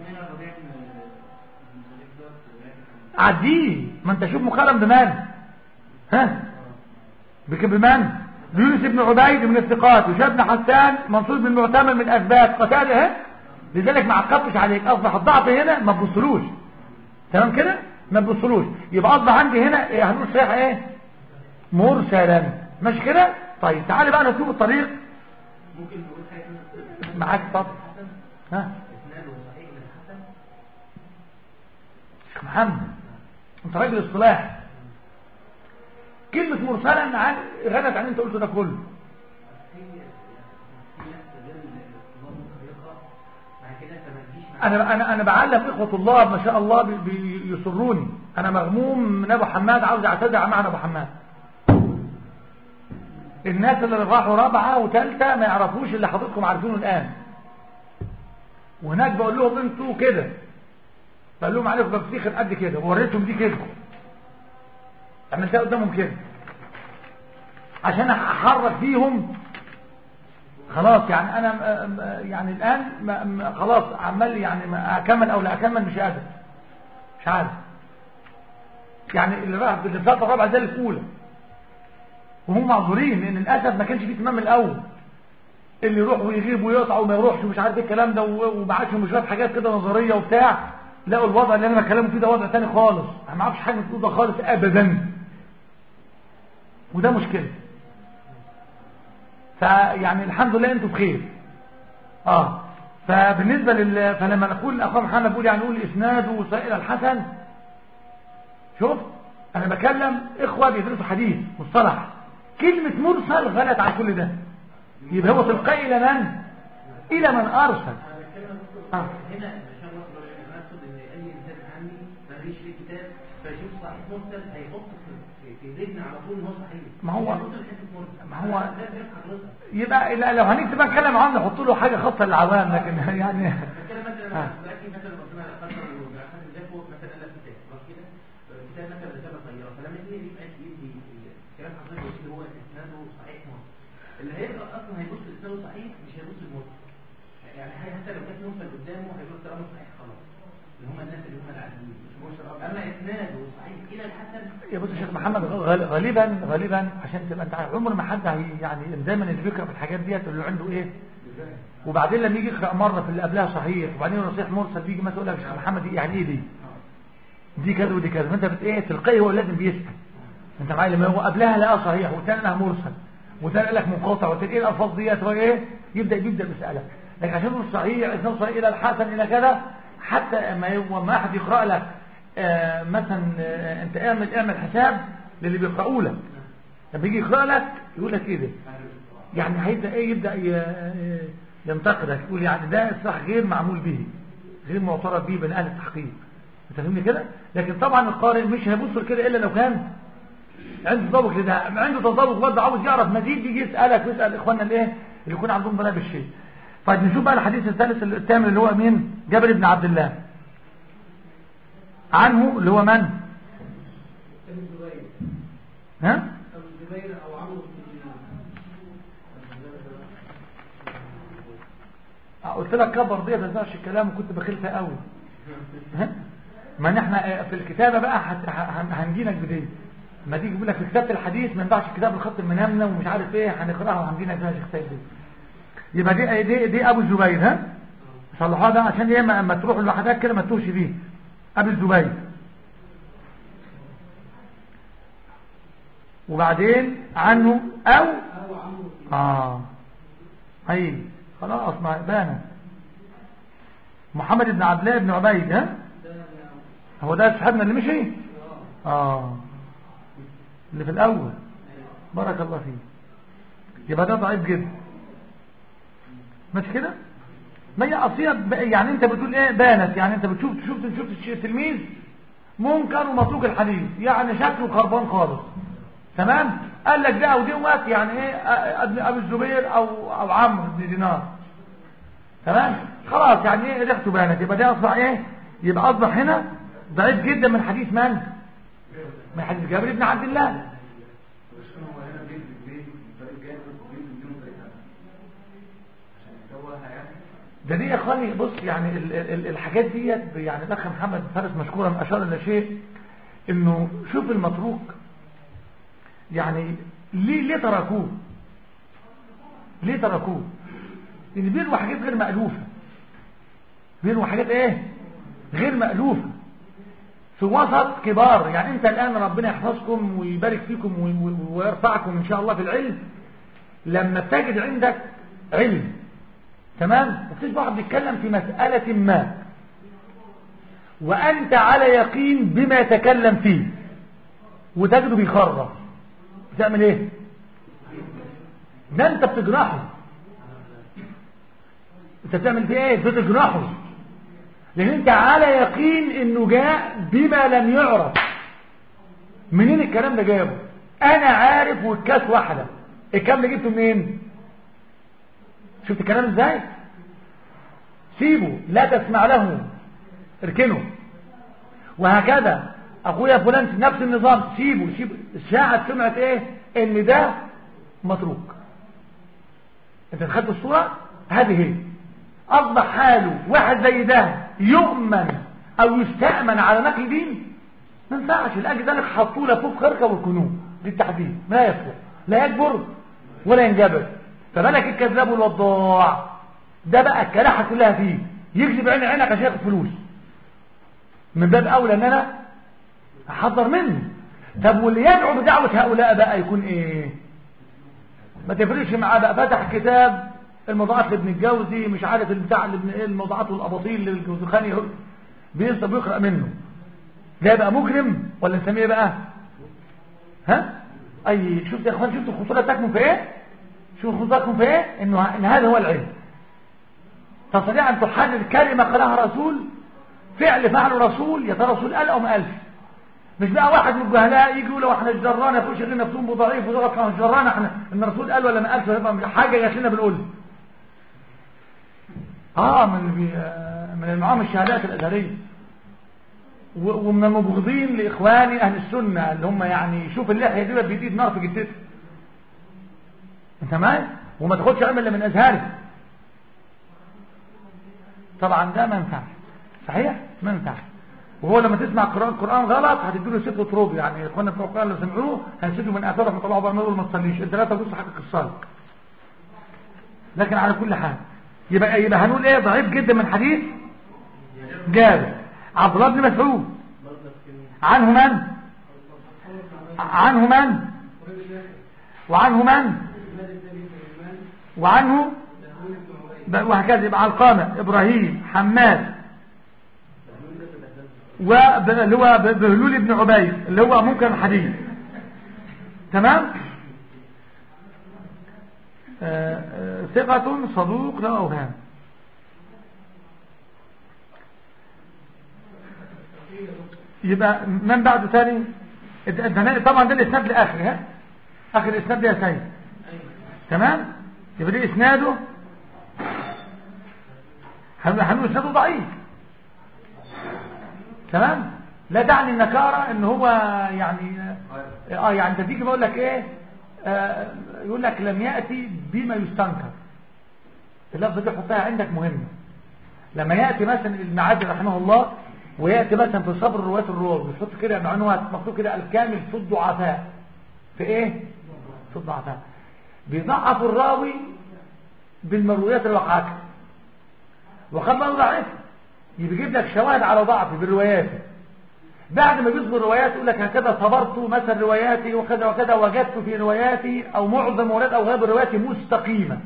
عديه ما انت شوف مقارن بمن ها بمن يونس بن عبيد من الثقات وشاب بن حسان منصور بن معتمر من اثبات قتاده ها لذلك ما عقبتش عليك اصبح الضعف هنا ما تبصلوش تمام كده ما تبصلوش يبقى اصبح عندي هنا إيه هنقول صحيح ايه مرسلا مش كده طيب تعالى بقى نشوف الطريق ممكن نقول حاجه معاك طب ها اسناد محمد انت راجل اصطلاح كلمة مرسلا عن غنت عن انت قلته ده كله انا انا انا بعلم اخوه الله ما شاء الله بي- بيسروني انا مغموم من ابو حماد عاوز اعتذر معنا ابو حماد الناس اللي راحوا رابعه وثالثه ما يعرفوش اللي حضرتكم عارفينه الان وهناك بقول لهم انتوا كده بقول لهم عليكم بفتيخ قد كده ووريتهم دي كده عملتها قدامهم كده عشان احرك فيهم خلاص يعني انا م- م- يعني الان ما- ما- خلاص عمال يعني ما اكمل او لا اكمل مش قادر مش عارف يعني اللي راح اللي في الرابعه ده الاولى وهم معذورين لان للاسف ما كانش فيه اهتمام من الاول اللي يروح ويغيب ويقطع وما يروحش ومش عارف ايه الكلام ده و- ومعاشهم شويه حاجات كده نظريه وبتاع لقوا الوضع اللي انا بكلمه فيه ده وضع تاني خالص انا ما اعرفش حاجه بتقول ده خالص ابدا وده مشكله فيعني الحمد لله انتوا بخير اه فبالنسبه لل فلما نقول الاخوان محمد بيقول يعني نقول اسناد وسائل الحسن شوف انا بكلم اخوه بيدرسوا حديث مصطلح كلمه مرسل غلط على كل ده يبقى هو تلقائي الى من الى من ارسل آه. هنا عشان نقدر نقصد ان اي انسان عامي ماليش في كتاب فيشوف صحيح مرسل هيحط في في ذهنه على طول ان هو صحيح ما هو- يحط الحته مرسل ما هو- ده غير حضرتك يبقى لا لو هنكتب بقى نتكلم عنه نحط له حاجه خاصه للعوام لكن يعني كده مثلا آه. دلوقتي مثلا ربنا قدر وبعثات الزكوة مثلا قال لك كتاب خلاص كده كتاب مثلا رسالة طيارة فلما يجي يبقى يدي الكلام حضرتك قلت هو اسناده صحيح مرسل اللي هيقرا اصلا هيبص اسناده صحيح مش هيبص المرسل يعني هي حتى لو كانت مرسل قدامه هيقول طالما صحيح خلاص اللي هم الناس اللي هم العاديين مش مرسل اما اسناده صحيح الى الحسن يا بص يا شيخ محمد غال- غالبا غالبا عشان تبقى انت عارف عمر ما حد هي يعني دايما اللي بيقرا في الحاجات ديت اللي عنده ايه وبعدين لما يجي يقرا مره في اللي قبلها صحيح وبعدين صحيح مرسل بيجي مثلا يقول لك يا شيخ محمد دي يعني ايه دي دي كذا ودي كذا فانت بت ايه تلقائي هو لازم بيسال انت معايا لما هو قبلها لقى صحيح والثاني لها مرسل والثاني قال لك منقطع والثاني ايه الالفاظ ديت هو ايه يبدا يبدا بيسالك لكن عشان يقول صحيح اسناد صحيح الى الحسن الى كذا حتى ما يو- ما احد يقرا لك آه مثلا آه انت اعمل اعمل حساب للي بيقراوا لك لما يجي يقرا لك يقول لك ايه ده يعني هيبدا ايه يبدا ي- ينتقدك يقول يعني ده صح غير معمول به غير معترف به من اهل التحقيق انت فاهمني كده لكن طبعا القارئ مش هيبص لكده الا لو كان عنده تطابق لده عنده تطابق برضه عاوز يعرف مزيد يجي يسالك ويسال اخواننا الايه اللي يكون عندهم بلاء بالشيء طيب نشوف بقى الحديث الثالث الثامن اللي هو مين جابر بن عبد الله عنه اللي هو من ابن الزبير ها ابن الزبير او عمرو بن دينار قلت لك كبر ديت ما تنفعش الكلام وكنت بخيلها قوي ها ما ان احنا في الكتابه بقى هت- هن- هنجيلك بدي ما تيجي يقول لك في كتابه الحديث ما ينفعش كتاب الخط المنامنه ومش عارف ايه هنقراها وهنجيلك فيها شيخ سيد دي يبقى دي دي, دي ابو الزبير ها صلحوها ده عشان ايه ما ما تروح لوحدها كده ما تتوهش فيه ابو الزبير وبعدين عنه او او عمرو بن اه اي خلاص ما بان محمد بن عبد الله بن عبيد ها ده هو ده صاحبنا اللي مشي اه اللي في الاول بارك الله فيه يبقى ده ضعيف جدا مش كده ما هي اصيله ب- يعني انت بتقول ايه بانت يعني انت بتشوف شفت شفت الش- التلميذ منكر ومتروك الحديث يعني شكله خربان خالص تمام قال لك ده او دوت يعني ايه أ- ابن ابي الزبير او او عمرو بن دينار تمام خلاص يعني ايه ريحته بانت يبقى ده اصبح ايه يبقى اصبح هنا ضعيف جدا من حديث من من حديث جابر بن عبد الله مش هو هنا بيت بيت طريق جابر وبيت بدون طريق أنا. عشان يسويها يعني ده دي يا اخواني بص يعني ال ال الحاجات ديت يعني الاخ محمد فارس مشكورا اشار الى شيء انه شوف المتروك يعني ليه ليه تركوه ليه تركوه ان بيروى حاجات غير مألوفة بيروى حاجات ايه غير مألوفة في وسط كبار يعني انت الان ربنا يحفظكم ويبارك فيكم وي- وي- ويرفعكم ان شاء الله في العلم لما تجد عندك علم تمام وفيش واحد بيتكلم في مسألة ما وأنت على يقين بما يتكلم فيه وتجده بيخرف بتعمل ايه ده انت بتجرحه انت بتعمل فيه ايه بتجرحه لان انت على يقين انه جاء بما لم يعرف منين الكلام ده جابه انا عارف والكاس واحده الكلام ده جبته منين شفت الكلام ازاي سيبه لا تسمع له اركنه وهكذا اخويا فلان في نفس النظام سيبه سيبه الشاعة سمعت ايه ان ده متروك انت خدت الصورة هذه هي اصبح حاله واحد زي ده يؤمن او يستأمن على نقل دين ما ينفعش لاجل ذلك حطوا له فوق خرقه والكنوز للتحديد ما يصلح لا يكبر ولا ينجبر فبالك الكذاب والوضاع ده بقى الكلاحه كلها فيه يكذب عين عينك عشان ياخد فلوس من باب اولى ان انا احضر منه طب واللي يدعو بدعوه هؤلاء بقى يكون ايه ما تفرقش معاه بقى فتح كتاب الموضوعات لابن الجوزي مش عارف البتاع لابن ايه الموضوعات والاباطيل للجوزخاني بينصب ويقرا منه ده يبقى مجرم ولا نسميه إيه بقى ها اي شفت يا اخوان شفت الخطوره تكمن في ايه شوف الخطوره تكمن في ايه انه ان هذا هو العلم تستطيع ان تحرر كلمه قالها رسول فعل فعله رسول يا ترى رسول قال او ما قالش مش بقى واحد من الجهلاء يجي يقول له احنا الجران يا اخويا شغلنا نفسهم ضعيف وضغط احنا الجران احنا ان الرسول قال ولا ما قالش ولا حاجه جات لنا بنقول اه من من المعام الشهادات الازهريه ومن المبغضين لاخواني اهل السنه اللي هم يعني شوف اللحيه دي بيديد نار في جدته انت معايا وما تاخدش علم الا من ازهري طبعا ده ما ينفعش صحيح ما ينفعش وهو لما تسمع قرآن قرآن غلط هتديله ست تروب يعني اخوانا بتوع القرآن لو سمعوه هيسيبوا من اثارهم يطلعوا بقى يقولوا ما تصليش انت لا تبص حق الصلاه لكن على كل حال يبقى يبقى هنقول ايه ضعيف جدا من حديث جابر عبد الله بن مسعود عنه من عنه من وعنه من وعنه وهكذا يبقى علقامة إبراهيم حماد واللي هو بهلول بن عبيد اللي هو ممكن الحديث تمام آه، آه، ثقة صدوق لا أوهام يبقى من بعد ثاني طبعا ده الاسناد لاخر ها اخر الاسناد ده يا سيد تمام يبقى ده اسناده هنقول اسناده ضعيف تمام لا تعني النكارة ان هو يعني اه يعني انت تيجي بقول لك ايه آه يقول لك لم يأتي بما يستنكر اللفظة دي حطها عندك مهمة لما يأتي مثلا المعادي رحمه الله ويأتي مثلا في صبر رواية الروح بيحط كده معنوات مكتوب كده الكامل في الضعفاء في ايه في الضعفاء بيضعف الراوي بالمرويات اللي وقعتها وقد لا ضعف يجيب لك شواهد على ضعف بالروايات بعد ما بيصبر روايات يقول لك هكذا صبرت مثلا رواياتي وكذا وكذا وجدت في رواياتي او معظم ولاد او غالب رواياتي مستقيمة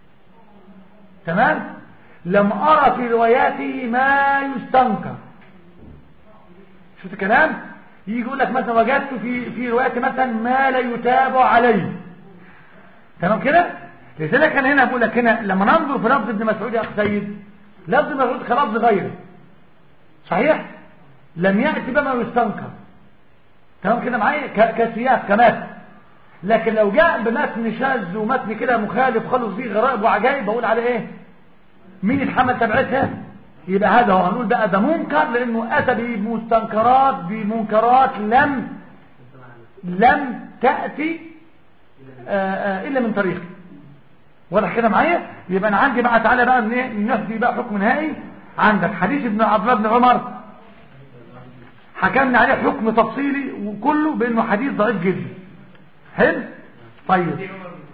تمام لم ارى في رواياتي ما يستنكر شفت الكلام يجي يقول لك مثلا وجدت في في رواياتي مثلا ما لا يتابع عليه تمام كده لذلك انا هنا بقول لك هنا لما ننظر في لفظ ابن مسعود يا اخ سيد لفظ ابن مسعود كلفظ غيره صحيح لم يأتي بما يستنكر تمام كده معايا كسياق كمتن لكن لو جاء بمتن شاذ ومتن كده مخالف خالص فيه غرائب وعجائب بقول عليه ايه مين يتحمل تبعتها يبقى هذا هو هنقول بقى ده منكر لانه اتى بمستنكرات بمنكرات لم لم تأتي آآ آآ الا من طريق واضح كده معايا يبقى انا عندي بقى تعالى بقى نهدي بقى حكم نهائي عندك حديث ابن عبد الله بن عمر حكمنا عليه حكم تفصيلي وكله بانه حديث ضعيف جدا حلو طيب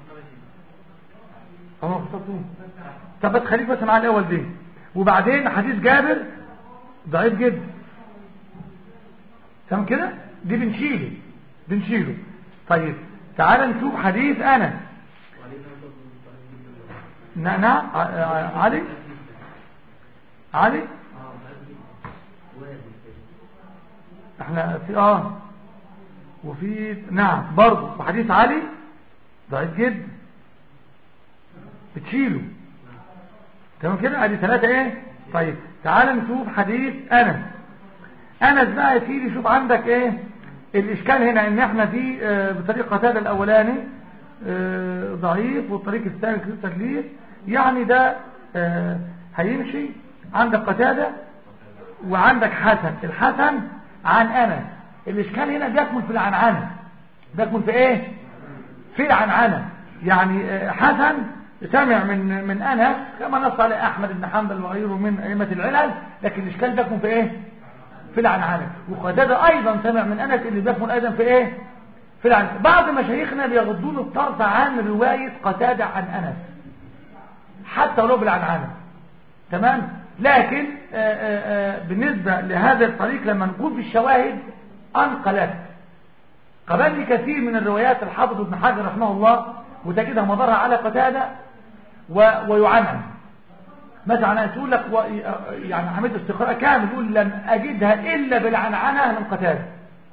اه طب بس خليك بس معايا الاول دي وبعدين حديث جابر ضعيف جدا تمام كده دي بنشيله بنشيله طيب تعال نشوف حديث انا نعم علي علي احنا في اه وفي نعم برضه وحديث علي ضعيف جدا بتشيله تمام كده ادي ثلاثة ايه طيب تعال نشوف حديث انس انس بقى يا سيدي شوف عندك ايه الاشكال هنا ان احنا في آه، بطريق قتادة الاولاني آه، ضعيف والطريق الثاني في التدليس يعني ده آه، هيمشي عندك قتادة وعندك حسن الحسن عن انس الاشكال هنا بيكمن في العنعنة بيكمن في ايه في العنعنة يعني آه، حسن سمع من من انس كما نص عليه احمد بن حنبل وغيره من ائمه العلل لكن الاشكال بيكمن في ايه في العنعنة وقتادة ايضا سمع من انس اللي بيكمن ايضا في ايه في العنعنة بعض مشايخنا بيغضون الطرف عن رواية قتادة عن انس حتى ولو بالعنعنة تمام لكن آآ آآ بالنسبة لهذا الطريق لما نقول في الشواهد انقلت قبل كثير من الروايات الحافظ ابن حجر رحمه الله وتجدها مضرها على قتادة و... ويعنعن مثلا تقول لك و... يعني عملت استقراء كامل يقول لم أجدها إلا بالعنعنة من قتادة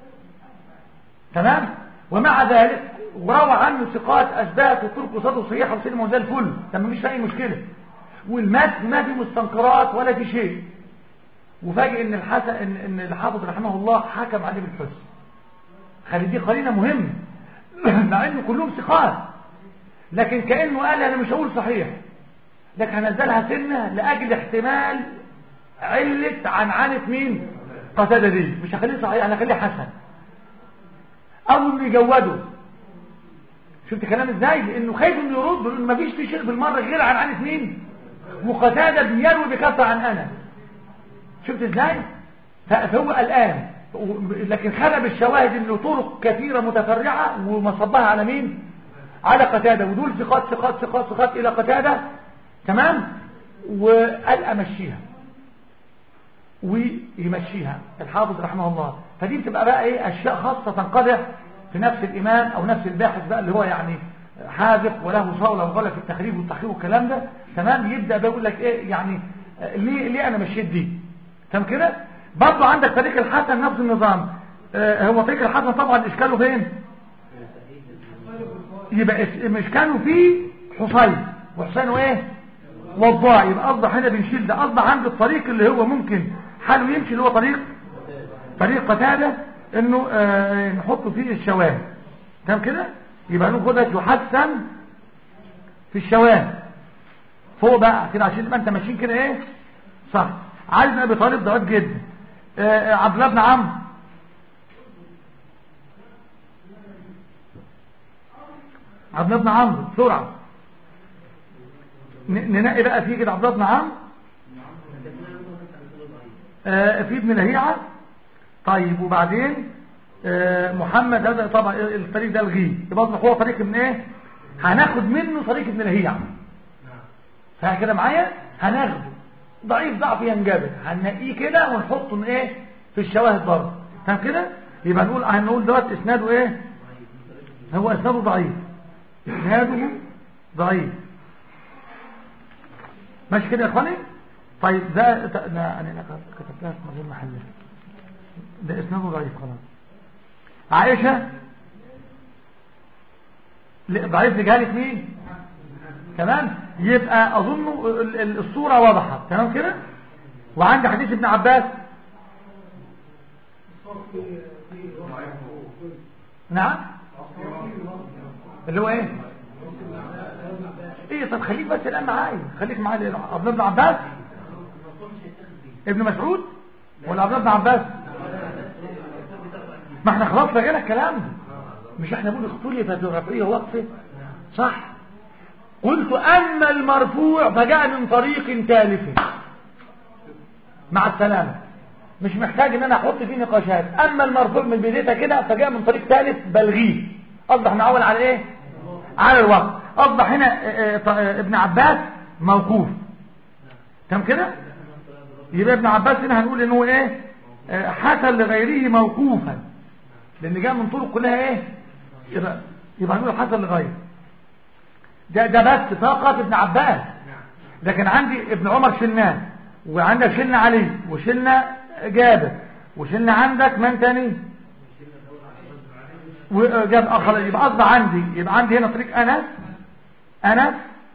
تمام ومع ذلك وروى عنه ثقات أثبات وطرق وصده صحيحة وسلم وزي الفل تمام مش أي مشكلة والمتن ما في مستنكرات ولا في شيء وفاجئ ان الحسن ان, إن الحافظ رحمه الله حكم عليه بالحسن خلي دي قرينه مهمه مع ان كلهم ثقات لكن كانه قال انا مش هقول صحيح لكن هنزلها سنه لاجل احتمال عله عن عنه مين قتاده دي مش هخليه صحيح انا هخليه حسن او انه يجوده شفت كلام ازاي لانه خايف انه يرد لانه مفيش في شيء بالمره غير عن عنه مين وقتاده بيروي بكثره عن انا شفت ازاي فهو الان لكن خلى بالشواهد انه طرق كثيرة متفرعة ومصبها على مين على قتادة ودول ثقات ثقات ثقات ثقات الى قتادة تمام وقال امشيها ويمشيها الحافظ رحمه الله فدي بتبقى بقى ايه اشياء خاصة تنقدح في نفس الامام او نفس الباحث بقى اللي هو يعني حاذق وله صولة وغلة في التخريج والتحقيق والكلام ده تمام يبدأ بيقول لك ايه يعني ليه ليه انا مشيت دي تمام كده برضه عندك طريق الحسن نفس النظام آه هو طريق الحسن طبعا اشكاله فين يبقى اشكاله فيه حسين وحسين ايه وضاع يبقى اصبح هنا بنشيل ده اصبح عند الطريق اللي هو ممكن حاله يمشي اللي هو طريق طريق قتاده انه آه نحط فيه الشواهد تمام كده يبقى ناخدها يحسن في الشواهد فوق بقى كده عشان تبقى انت ماشيين كده ايه صح علي بن ابي طالب ضعيف جدا آه عبد الله بن عمرو عبد الله بن عمرو بسرعه ننقي بقى فيه كده عبد الله بن عمرو آه في ابن لهيعه طيب وبعدين آه محمد هذا طبعا الطريق ده الغيه يبقى هو طريق ابن ايه هناخد منه طريق ابن لهيعه فكده معايا هناخده ضعيف ضعف ينجبر هنلاقيه كده ونحطه ايه في الشواهد برضه تمام كده يبقى نقول هنقول دلوقتي اسناده ايه هو اسناده ضعيف اسناده ضعيف ماشي كده يا اخواني طيب ده ده انا كتبتها في غير محلها ده اسناده ضعيف خلاص عائشه ضعيف لجهاله مين تمام يبقى اظن الصورة واضحة تمام كده وعندي حديث ابن عباس نعم اللي هو ايه ايه طب خليك بس الان معايا خليك معايا عبد الله بن عباس ابن مسعود ولا عبد الله بن عباس ما احنا خلاص لقينا الكلام مش احنا بنقول اختلفت الرفعيه وقفه صح قلت أما المرفوع فجاء من طريق تالف مع السلامة مش محتاج ان انا احط فيه نقاشات اما المرفوع من بدايتها كده فجاء من طريق ثالث بلغيه اصبح معول على ايه على الوقت اصبح هنا ابن عباس موقوف تمام كده يبقى ابن عباس هنا هنقول ان هو ايه حسن لغيره موقوفا لان جاء من طرق كلها ايه يبقى يبقى هنقول حسن لغيره ده ده بس فقط ابن عباس لكن عندي ابن عمر شلناه وعندك شلنا علي وشلنا جابر وشلنا عندك من تاني وجاب اخر يبقى اصبح عندي يبقى عندي هنا طريق انس انس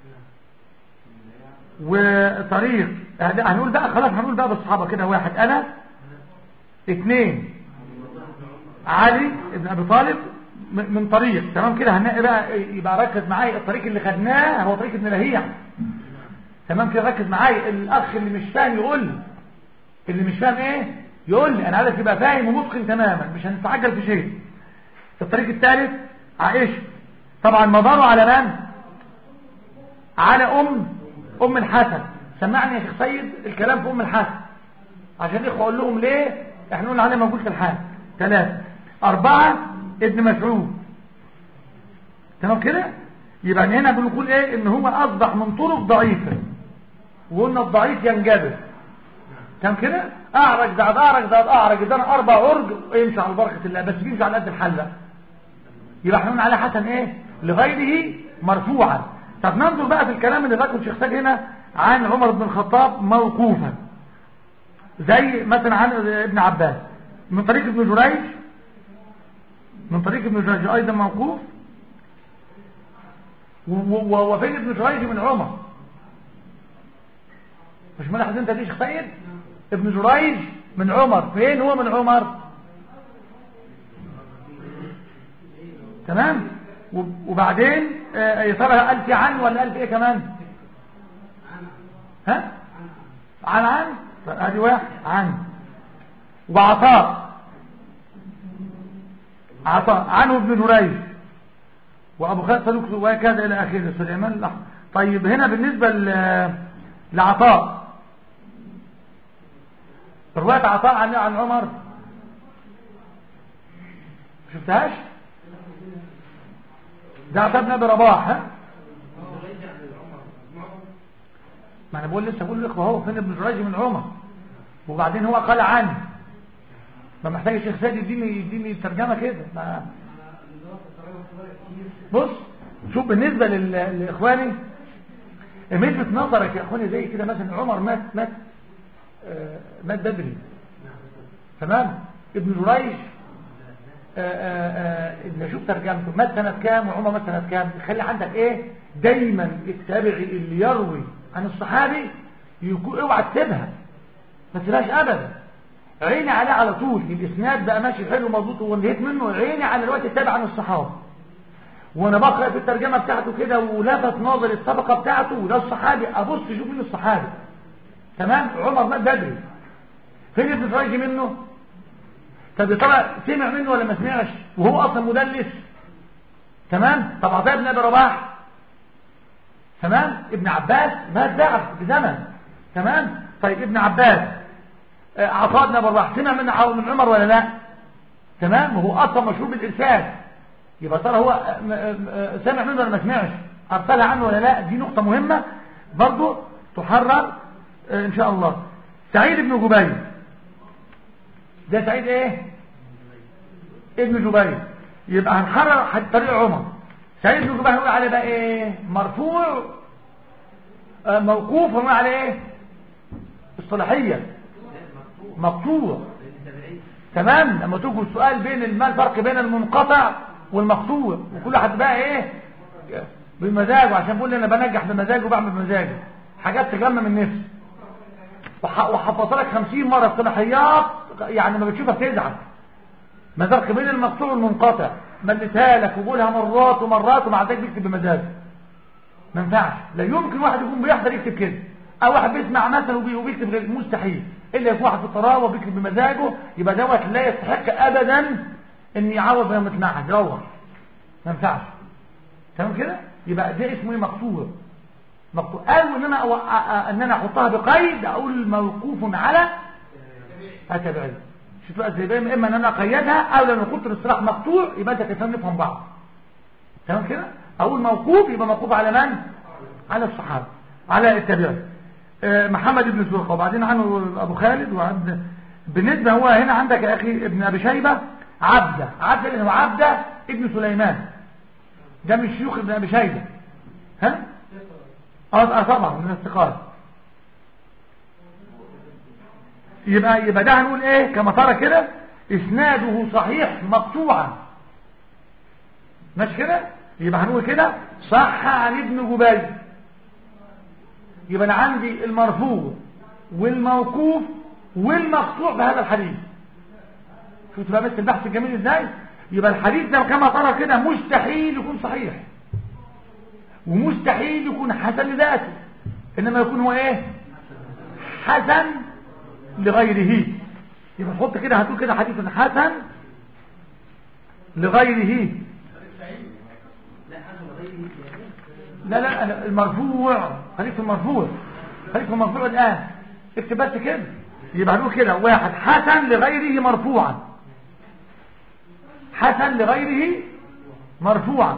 وطريق هنقول بقى خلاص هنقول بقى بالصحابه كده واحد انس اثنين علي ابن ابي طالب م- من طريق تمام كده هنلاقي بقى يبقى ركز معايا الطريق اللي خدناه هو طريق ابن لهيع تمام كده ركز معايا الاخ اللي مش فاهم يقول لي اللي مش فاهم ايه يقول لي انا عايزك تبقى فاهم ومتقن تماما مش هنتعجل في شيء الطريق الثالث عائشه طبعا مداره على من على ام ام الحسن سمعني يا شيخ سيد الكلام في ام الحسن عشان الاخوه اقول لهم ليه احنا قلنا عليه موجود في الحال ثلاثة أربعة ابن مسعود تمام كده يبقى هنا بنقول ايه ان هو اصبح من طرق ضعيفة وقلنا الضعيف ينجبر كم كده اعرج زائد اعرج زائد اعرج ده انا اربع عرج يمشي على بركة الله بس بيمشي على قد الحلة يبقى احنا قلنا عليه حسن ايه لغيره مرفوعا طب ننظر بقى في الكلام اللي ذكره الشيخ ساج هنا عن عمر بن الخطاب موقوفا زي مثلا عن ابن عباس من طريق ابن جريج من طريق ابن جريج ايضا موقوف و- و- وفين ابن جريج من عمر مش ملاحظ انت دي شيخ سيد ابن جريج من عمر فين هو من عمر تمام وب- وبعدين آه، يا ترى ألف عن ولا ألف ايه كمان ها عن عن طيب، ادي واحد عن وعطاء عطاء عنه ابن جريج وابو خالد صدوق وهكذا الى اخره سليمان الاحمر طيب هنا بالنسبه ل- لعطاء روايه عطاء عن عن عمر شفتهاش ده عطاء بن ابي رباح ها ما انا بقول لسه بقول للاخوه اهو فين ابن جريج من عمر وبعدين هو قال عنه ما محتاج الشيخ سيد يديني يديني ترجمه كده ما بص شوف بالنسبه لل- لاخواني ملفت نظرك يا اخواني زي كده مثلا عمر مات مات آه، مات بدري تمام ابن جريج آه، آه، آه، اللي شوف ترجمته مات سنة كام وعمر مات سنة كام خلي عندك ايه دايما التابعي اللي يروي عن الصحابي يكون اوعى تسيبها ما تسيبهاش ابدا عيني عليه على طول الاسناد بقى ماشي حلو مظبوط وانتهيت منه عيني على الوقت التابع عن الصحابه وانا بقرا في الترجمه بتاعته كده ولفت نظري الطبقه بتاعته وده الصحابي ابص اشوف مين الصحابي تمام عمر مات بدري فين ابن جريج منه طب يا ترى سمع منه ولا ما سمعش وهو اصلا مدلس تمام طب عطاء بن ابي رباح تمام ابن عباس مات بعد بزمن تمام طيب ابن عباس آه، عطاء بن ابي رباح سمع من عو- من عمر ولا لا تمام وهو اصلا مشهور بالارسال يبقى ترى هو آه، م- آه، سمع منه ولا ما سمعش ارسلها عنه ولا لا دي نقطه مهمه برضو تحرر آه، ان شاء الله سعيد بن جبير ده سعيد ايه ابن جبير يبقى هنحرر حد- طريق عمر سعيد بن جبير هنقول عليه بقى ايه مرفوع آه، موقوف هنقول عليه ايه اصطلاحيا مقطوع تمام لما تيجوا السؤال بين الما الفرق بين المنقطع والمقطوع وكل واحد بقى ايه بمزاجه عشان بيقول لي انا بنجح بمزاجي وبعمل بمزاجي حاجات تجمع من نفسي وح- وحفظت لك 50 مره اصطلاحيات يعني ما بتشوفها بتزعل ما فرق بين المقطوع والمنقطع ملتها لك وقولها مرات ومرات ومع ذلك بيكتب بمزاجه ما ينفعش لا يمكن واحد يكون بيحضر يكتب كده او واحد بيسمع مثلا وبي- وبيكتب غير مستحيل الا يكون واحد في الطراوه بيكتب بمزاجه يبقى دوت لا يستحق ابدا ان يعوض بين المعهد يروح ما ينفعش تمام كده يبقى ده اسمه ايه مقصور مقصور او ان انا أو... أ- أ- ان انا احطها بقيد اقول موقوف على اتبعي شوف بقى ازاي بقى اما ان انا اقيدها او لو كنت الاصطلاح مقطوع يبقى انت كيف نفهم بعض تمام كده اقول موقوف يبقى موقوف على من على الصحابه على التابعين آه، محمد بن زرقه وبعدين عنه ابو خالد وعبد بالنسبه هو هنا عندك يا اخي ابن ابي شيبه عبده عبده هو عبده ابن سليمان ده مش شيوخ ابن ابي شيبه ها اه آه طبعا من الثقات يبقى يبقى ده هنقول ايه كما ترى كده اسناده صحيح مقطوعا ماشي كده يبقى هنقول كده صح عن ابن جبير يبقى انا عندي المرفوع والموقوف والمقطوع بهذا الحديث شوف بقى مثل البحث الجميل ازاي يبقى الحديث ده كما ترى كده مستحيل يكون صحيح ومستحيل يكون حسن لذاته انما يكون هو ايه حسن لغيره يبقى نحط كده هتقول كده حديث حسن لغيره لا حسب غيره لا لا أنا- المرفوع خليك في المرفوع خليك في المرفوع الآن اكتب بس كده يبقى هنقول كده واحد حسن لغيره مرفوعا حسن لغيره مرفوعا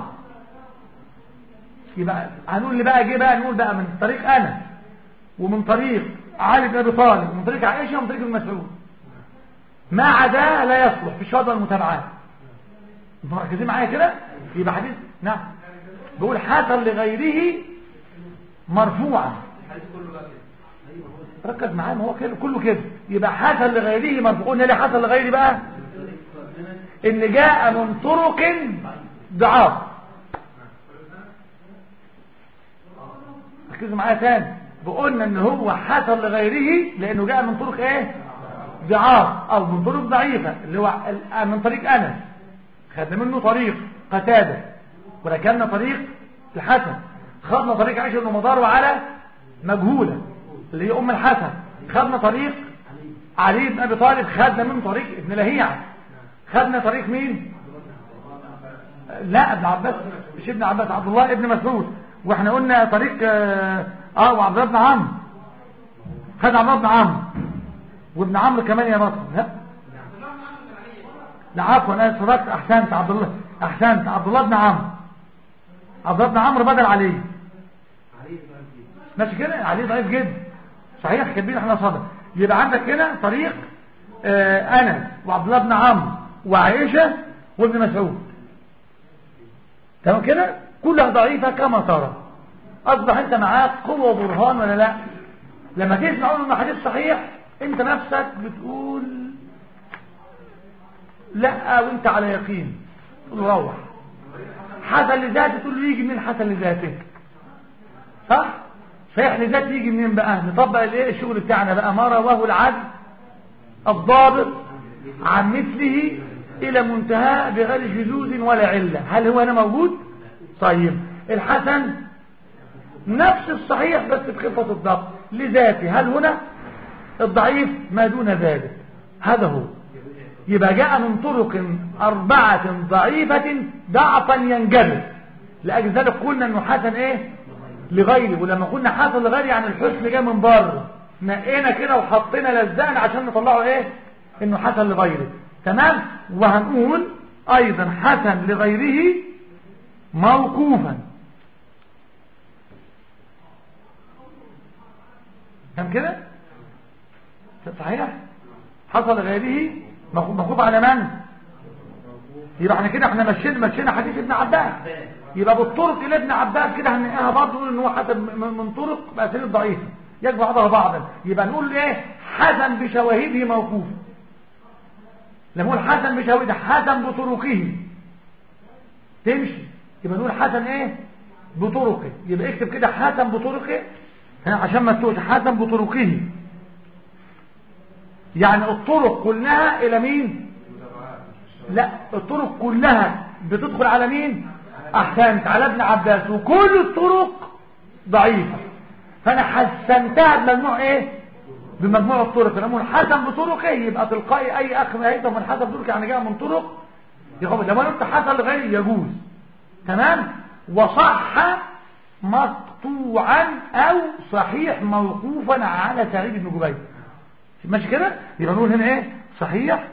يبقى هنقول اللي بقى جه بقى نقول بقى من طريق انا ومن طريق علي بن ابي طالب ومن طريق عائشه ومن طريق ابن مسعود ما عدا لا يصلح في الشهاده والمتابعات انتوا مركزين معايا كده يبقى حديث نعم بقول حسن لغيره مرفوعا الحديث كله بقى كده ايوه هو ده ركز معايا ما هو كده كله كده يبقى حسن لغيره مرفوع قلنا ليه حسن لغيره بقى ان جاء من طرق ضعاف ركزوا معايا تاني بقولنا ان هو حسن لغيره لانه جاء من طرق ايه ضعاف او من طرق ضعيفه اللي هو ال- من طريق انس خدنا منه طريق قتاده وركبنا طريق الحسن خدنا طريق عائشه بن مدار وعلى مجهوله اللي هي ام الحسن خدنا طريق علي بن ابي طالب خدنا من طريق ابن لهيعه خدنا طريق مين لا ابن عباس مش ابن عباس عبد الله ابن مسعود واحنا قلنا طريق اه آه، وعبد الله بن عمرو خد عبد الله بن عمرو وابن عمرو كمان يا مصر لا لا عفوا انا صدقت احسنت عبد الله احسنت عبد الله بن عمرو عبد الله بن عمرو بدل عليه عليه بقى كده ماشي كده عليه ضعيف جدا صحيح كاتبين احنا صدق يبقى عندك هنا طريق آه انس وعبد الله بن عمرو وعائشه وابن مسعود تمام كده كلها ضعيفه كما ترى اصبح انت معاك قوه وبرهان ولا لا لما تسمع انه حديث صحيح انت نفسك بتقول لا وانت على يقين تقول له روح حسن لذاته تقول له يجي من حسن لذاته صح صحيح لذاته يجي منين بقى نطبق الايه الشغل بتاعنا بقى ما رواه العدل الضابط عن مثله الى منتهى بغير شذوذ ولا عله هل هو هنا موجود طيب الحسن نفس الصحيح بس بخفه الضبط لذاته هل هنا الضعيف ما دون ذلك هذا هو يبقى جاء من طرق أربعة ضعيفة ضعفا ينجبر لأجل ذلك قلنا أنه حسن إيه لغيره ولما قلنا حسن لغيره يعني الحسن جاء من بره نقينا كده وحطينا لزقنا عشان نطلعه إيه إنه حسن لغيره تمام وهنقول أيضا حسن لغيره موقوفا تمام كده صحيح حصل غيره موقوف على من يبقى احنا كده احنا مشينا مشينا حديث ابن عباس يبقى بالطرق الى ابن عباس كده هنلاقيها برضه نقول ان هو حسب من من طرق باساليب ضعيفه يجمع بعضها بعضا يبقى نقول ايه حسن بشواهده موقوف لما نقول حسن بشواهده حسن بطرقه تمشي يبقى نقول حسن ايه بطرقه يبقى اكتب كده حسن بطرقه ها، عشان ما تقولش حسن بطرقه يعني الطرق كلها الى مين لا الطرق كلها بتدخل على مين احسنت على ابن عباس وكل الطرق ضعيفة فانا حسنتها بمجموع ايه بمجموع الطرق لما نقول حسن بطرقه يبقى تلقائي اي اخ ما هيدا من حسن بطرق يعني جاء من طرق يقول لما قلت حسن لغير يجوز تمام وصح مقطوعا او صحيح موقوفا على سعيد بن جبير ماشي كده يبقى نقول هنا ايه صحيح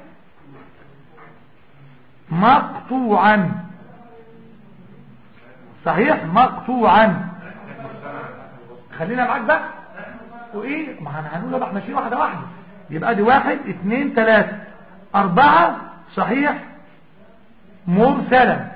مقطوعا صحيح مقطوعا خلينا معاك بقى وايه ما احنا هنقول بقى ماشيين واحده واحده يبقى دي واحد اثنين ثلاثة أربعة صحيح مرسلا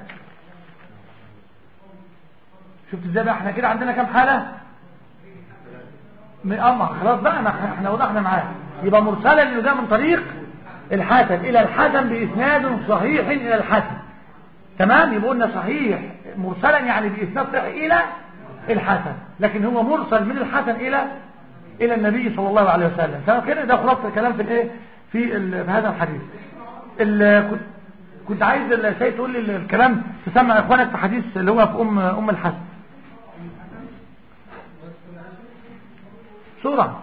شفت ازاي بقى احنا كده عندنا كام حالة من أما خلاص بقى ما احنا احنا وضحنا معاه يبقى مرسلا انه جاء من طريق الحسن الى الحسن باسناد صحيح الى الحسن تمام يبقى قلنا صحيح مرسلا يعني باسناد صحيح الى الحسن لكن هو مرسل من الحسن الى الى النبي صلى الله عليه وسلم تمام كده ده خلاصه الكلام في الايه في, ال- في هذا الحديث ال- كنت كنت عايز السيد تقول لي ال- الكلام تسمع اخوانك في حديث اللي هو في ام ام الحسن بسرعه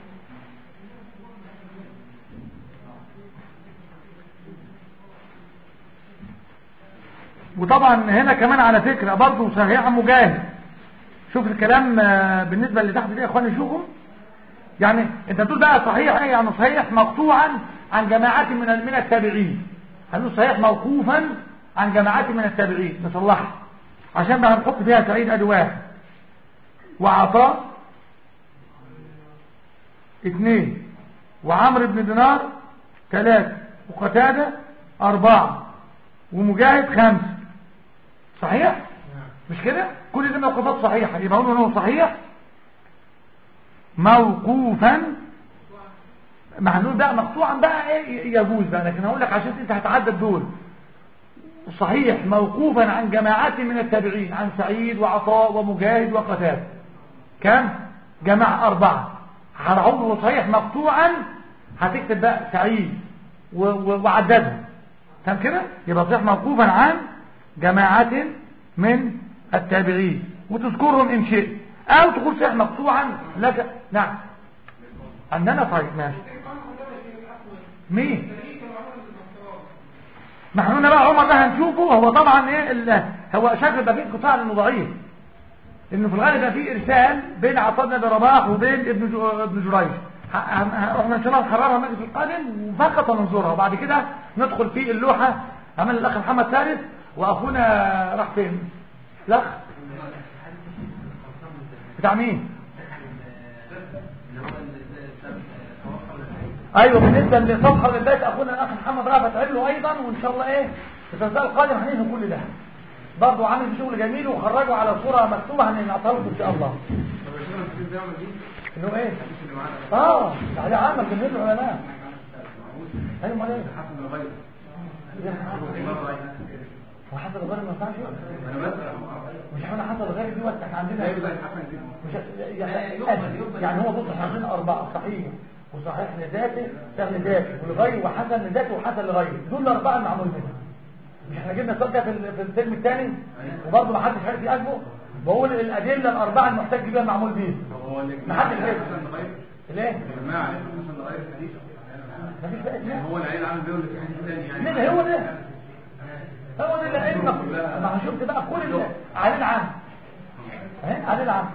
وطبعا هنا كمان على فكرة برضه صحيحة مجاهد شوف الكلام آه، بالنسبة اللي تحت دي يا اخواني شوفوا يعني انت تقول بقى صحيح ايه يعني صحيح مقطوعا عن جماعات من من التابعين هنقول صحيح موقوفا عن جماعات من التابعين نصلحها عشان بقى هنحط فيها سعيد ادي واحد وعطاء اثنين وعمرو بن دينار ثلاثة وقتادة أربعة ومجاهد خمسة صحيح؟ مش كده؟ كل دي موقفات صحيحة يبقى نقول انه صحيح موقوفا مع نقول بقى مقطوعا بقى ايه يجوز بقى لكن هقول لك عشان انت هتعدد دول صحيح موقوفا عن جماعات من التابعين عن سعيد وعطاء ومجاهد وقتادة كم؟ جماعة أربعة هنعوضه صحيح مقطوعا هتكتب بقى سعيد و- و- وعددهم تمام كده يبقى صحيح موقوفا عن جماعة من التابعين وتذكرهم إن شئت أو تقول صحيح مقطوعا لك نعم عندنا طيب ماشي مين ما احنا قلنا بقى عمر ده هنشوفه هو طبعا ايه ال- هو شكل بقى فيه انقطاع لانه ضعيف انه في الغالب بقى فيه ارسال بين عطاء بن رباح وبين ابن جو- ابن جريج ه- ه- احنا ان شاء الله نحررها المجلس القادم وفقط ننظرها وبعد كده ندخل في اللوحه عمل الاخ محمد ثالث واخونا راح فين الاخ بتاع مين ايوه بالنسبه لصفحه البيت اخونا الاخ محمد رافت عمله ايضا وان شاء الله ايه في التسجيل القادم هننهي كل ده برضه عامل شغل جميل وخرجه على صوره مكتوبه هنعطيها لكم ان شاء الله طب يا شيخ الحديث ده عمل ايه؟ انه ايه الحديث اللي معانا اه ده عمل بالنسبه للعلماء ايوه امال ايه حسن الغيب هو حسن الغير ما ينفعش انا بسأل مش احنا حسن الغير دي وقت احنا عندنا لا يبقى الحسن كده مش يعني, يعني هو بص احنا عندنا اربعه صحيح وصحيح لذاته سهل لذاته والغير وحسن لذاته وحسن لغيره دول الاربعه اللي معمول منهم مش احنا جبنا السؤال ده في ال- في الفيلم الثاني وبرضه ما حدش عارف يجيبه بقول الادله الاربعه المحتاج بيها معمول بيها طب هو اللي ما حدش عارف. حسن الغيب ليه ما عليه حسن الغيب الحديث مفيش بقى اسمها هو العيل عامل بيه اللي في حديث ثاني يعني مين هو ده هو ده اللي علم ما شفت بقى كل اللي عليه العام اهي عليه العام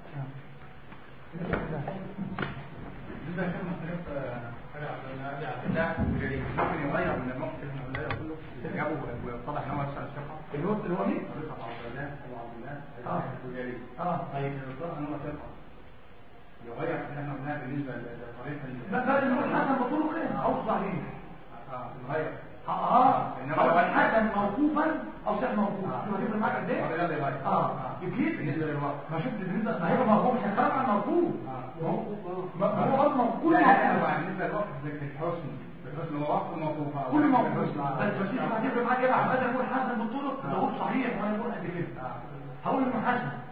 بالنسبه لشيخ مختلف حاجه عبد الله ممكن يغير من الموقف اللي احنا قلناه كله جابه واتضح ان هو يسال الثقه اللي هو اللي هو مين ثقه عبد الله ابو عبد الله آه. الجليل اه طيب الرسول ان هو ثقه يغير في اللي احنا قلناه بالنسبه لطريقه ال- ما كان نقول حسن بطرق ايه او صحيح اه يغير اه إنما او لو- حسن موقوفا او صحيح موقوف آه. شوف هتفرق معاك قد هو ايه يلا يغير اه يجيب بالنسبه للوقت ما شفت بالنسبه ما هي موقوف مش هنتكلم عن موقوف آه. ما هو ما ما هو برضه موقوف كل لا لا هو موقوف بالنسبه للوقت بالحسن بالحسن هو وقت موقوف أو كل موقوف بالحسن. آه. بس مش هتفرق معاك ايه بقى بدل اقول حسن بالطرق آه. اقول صحيح وانا اقول قد كده آه. هقول انه حسن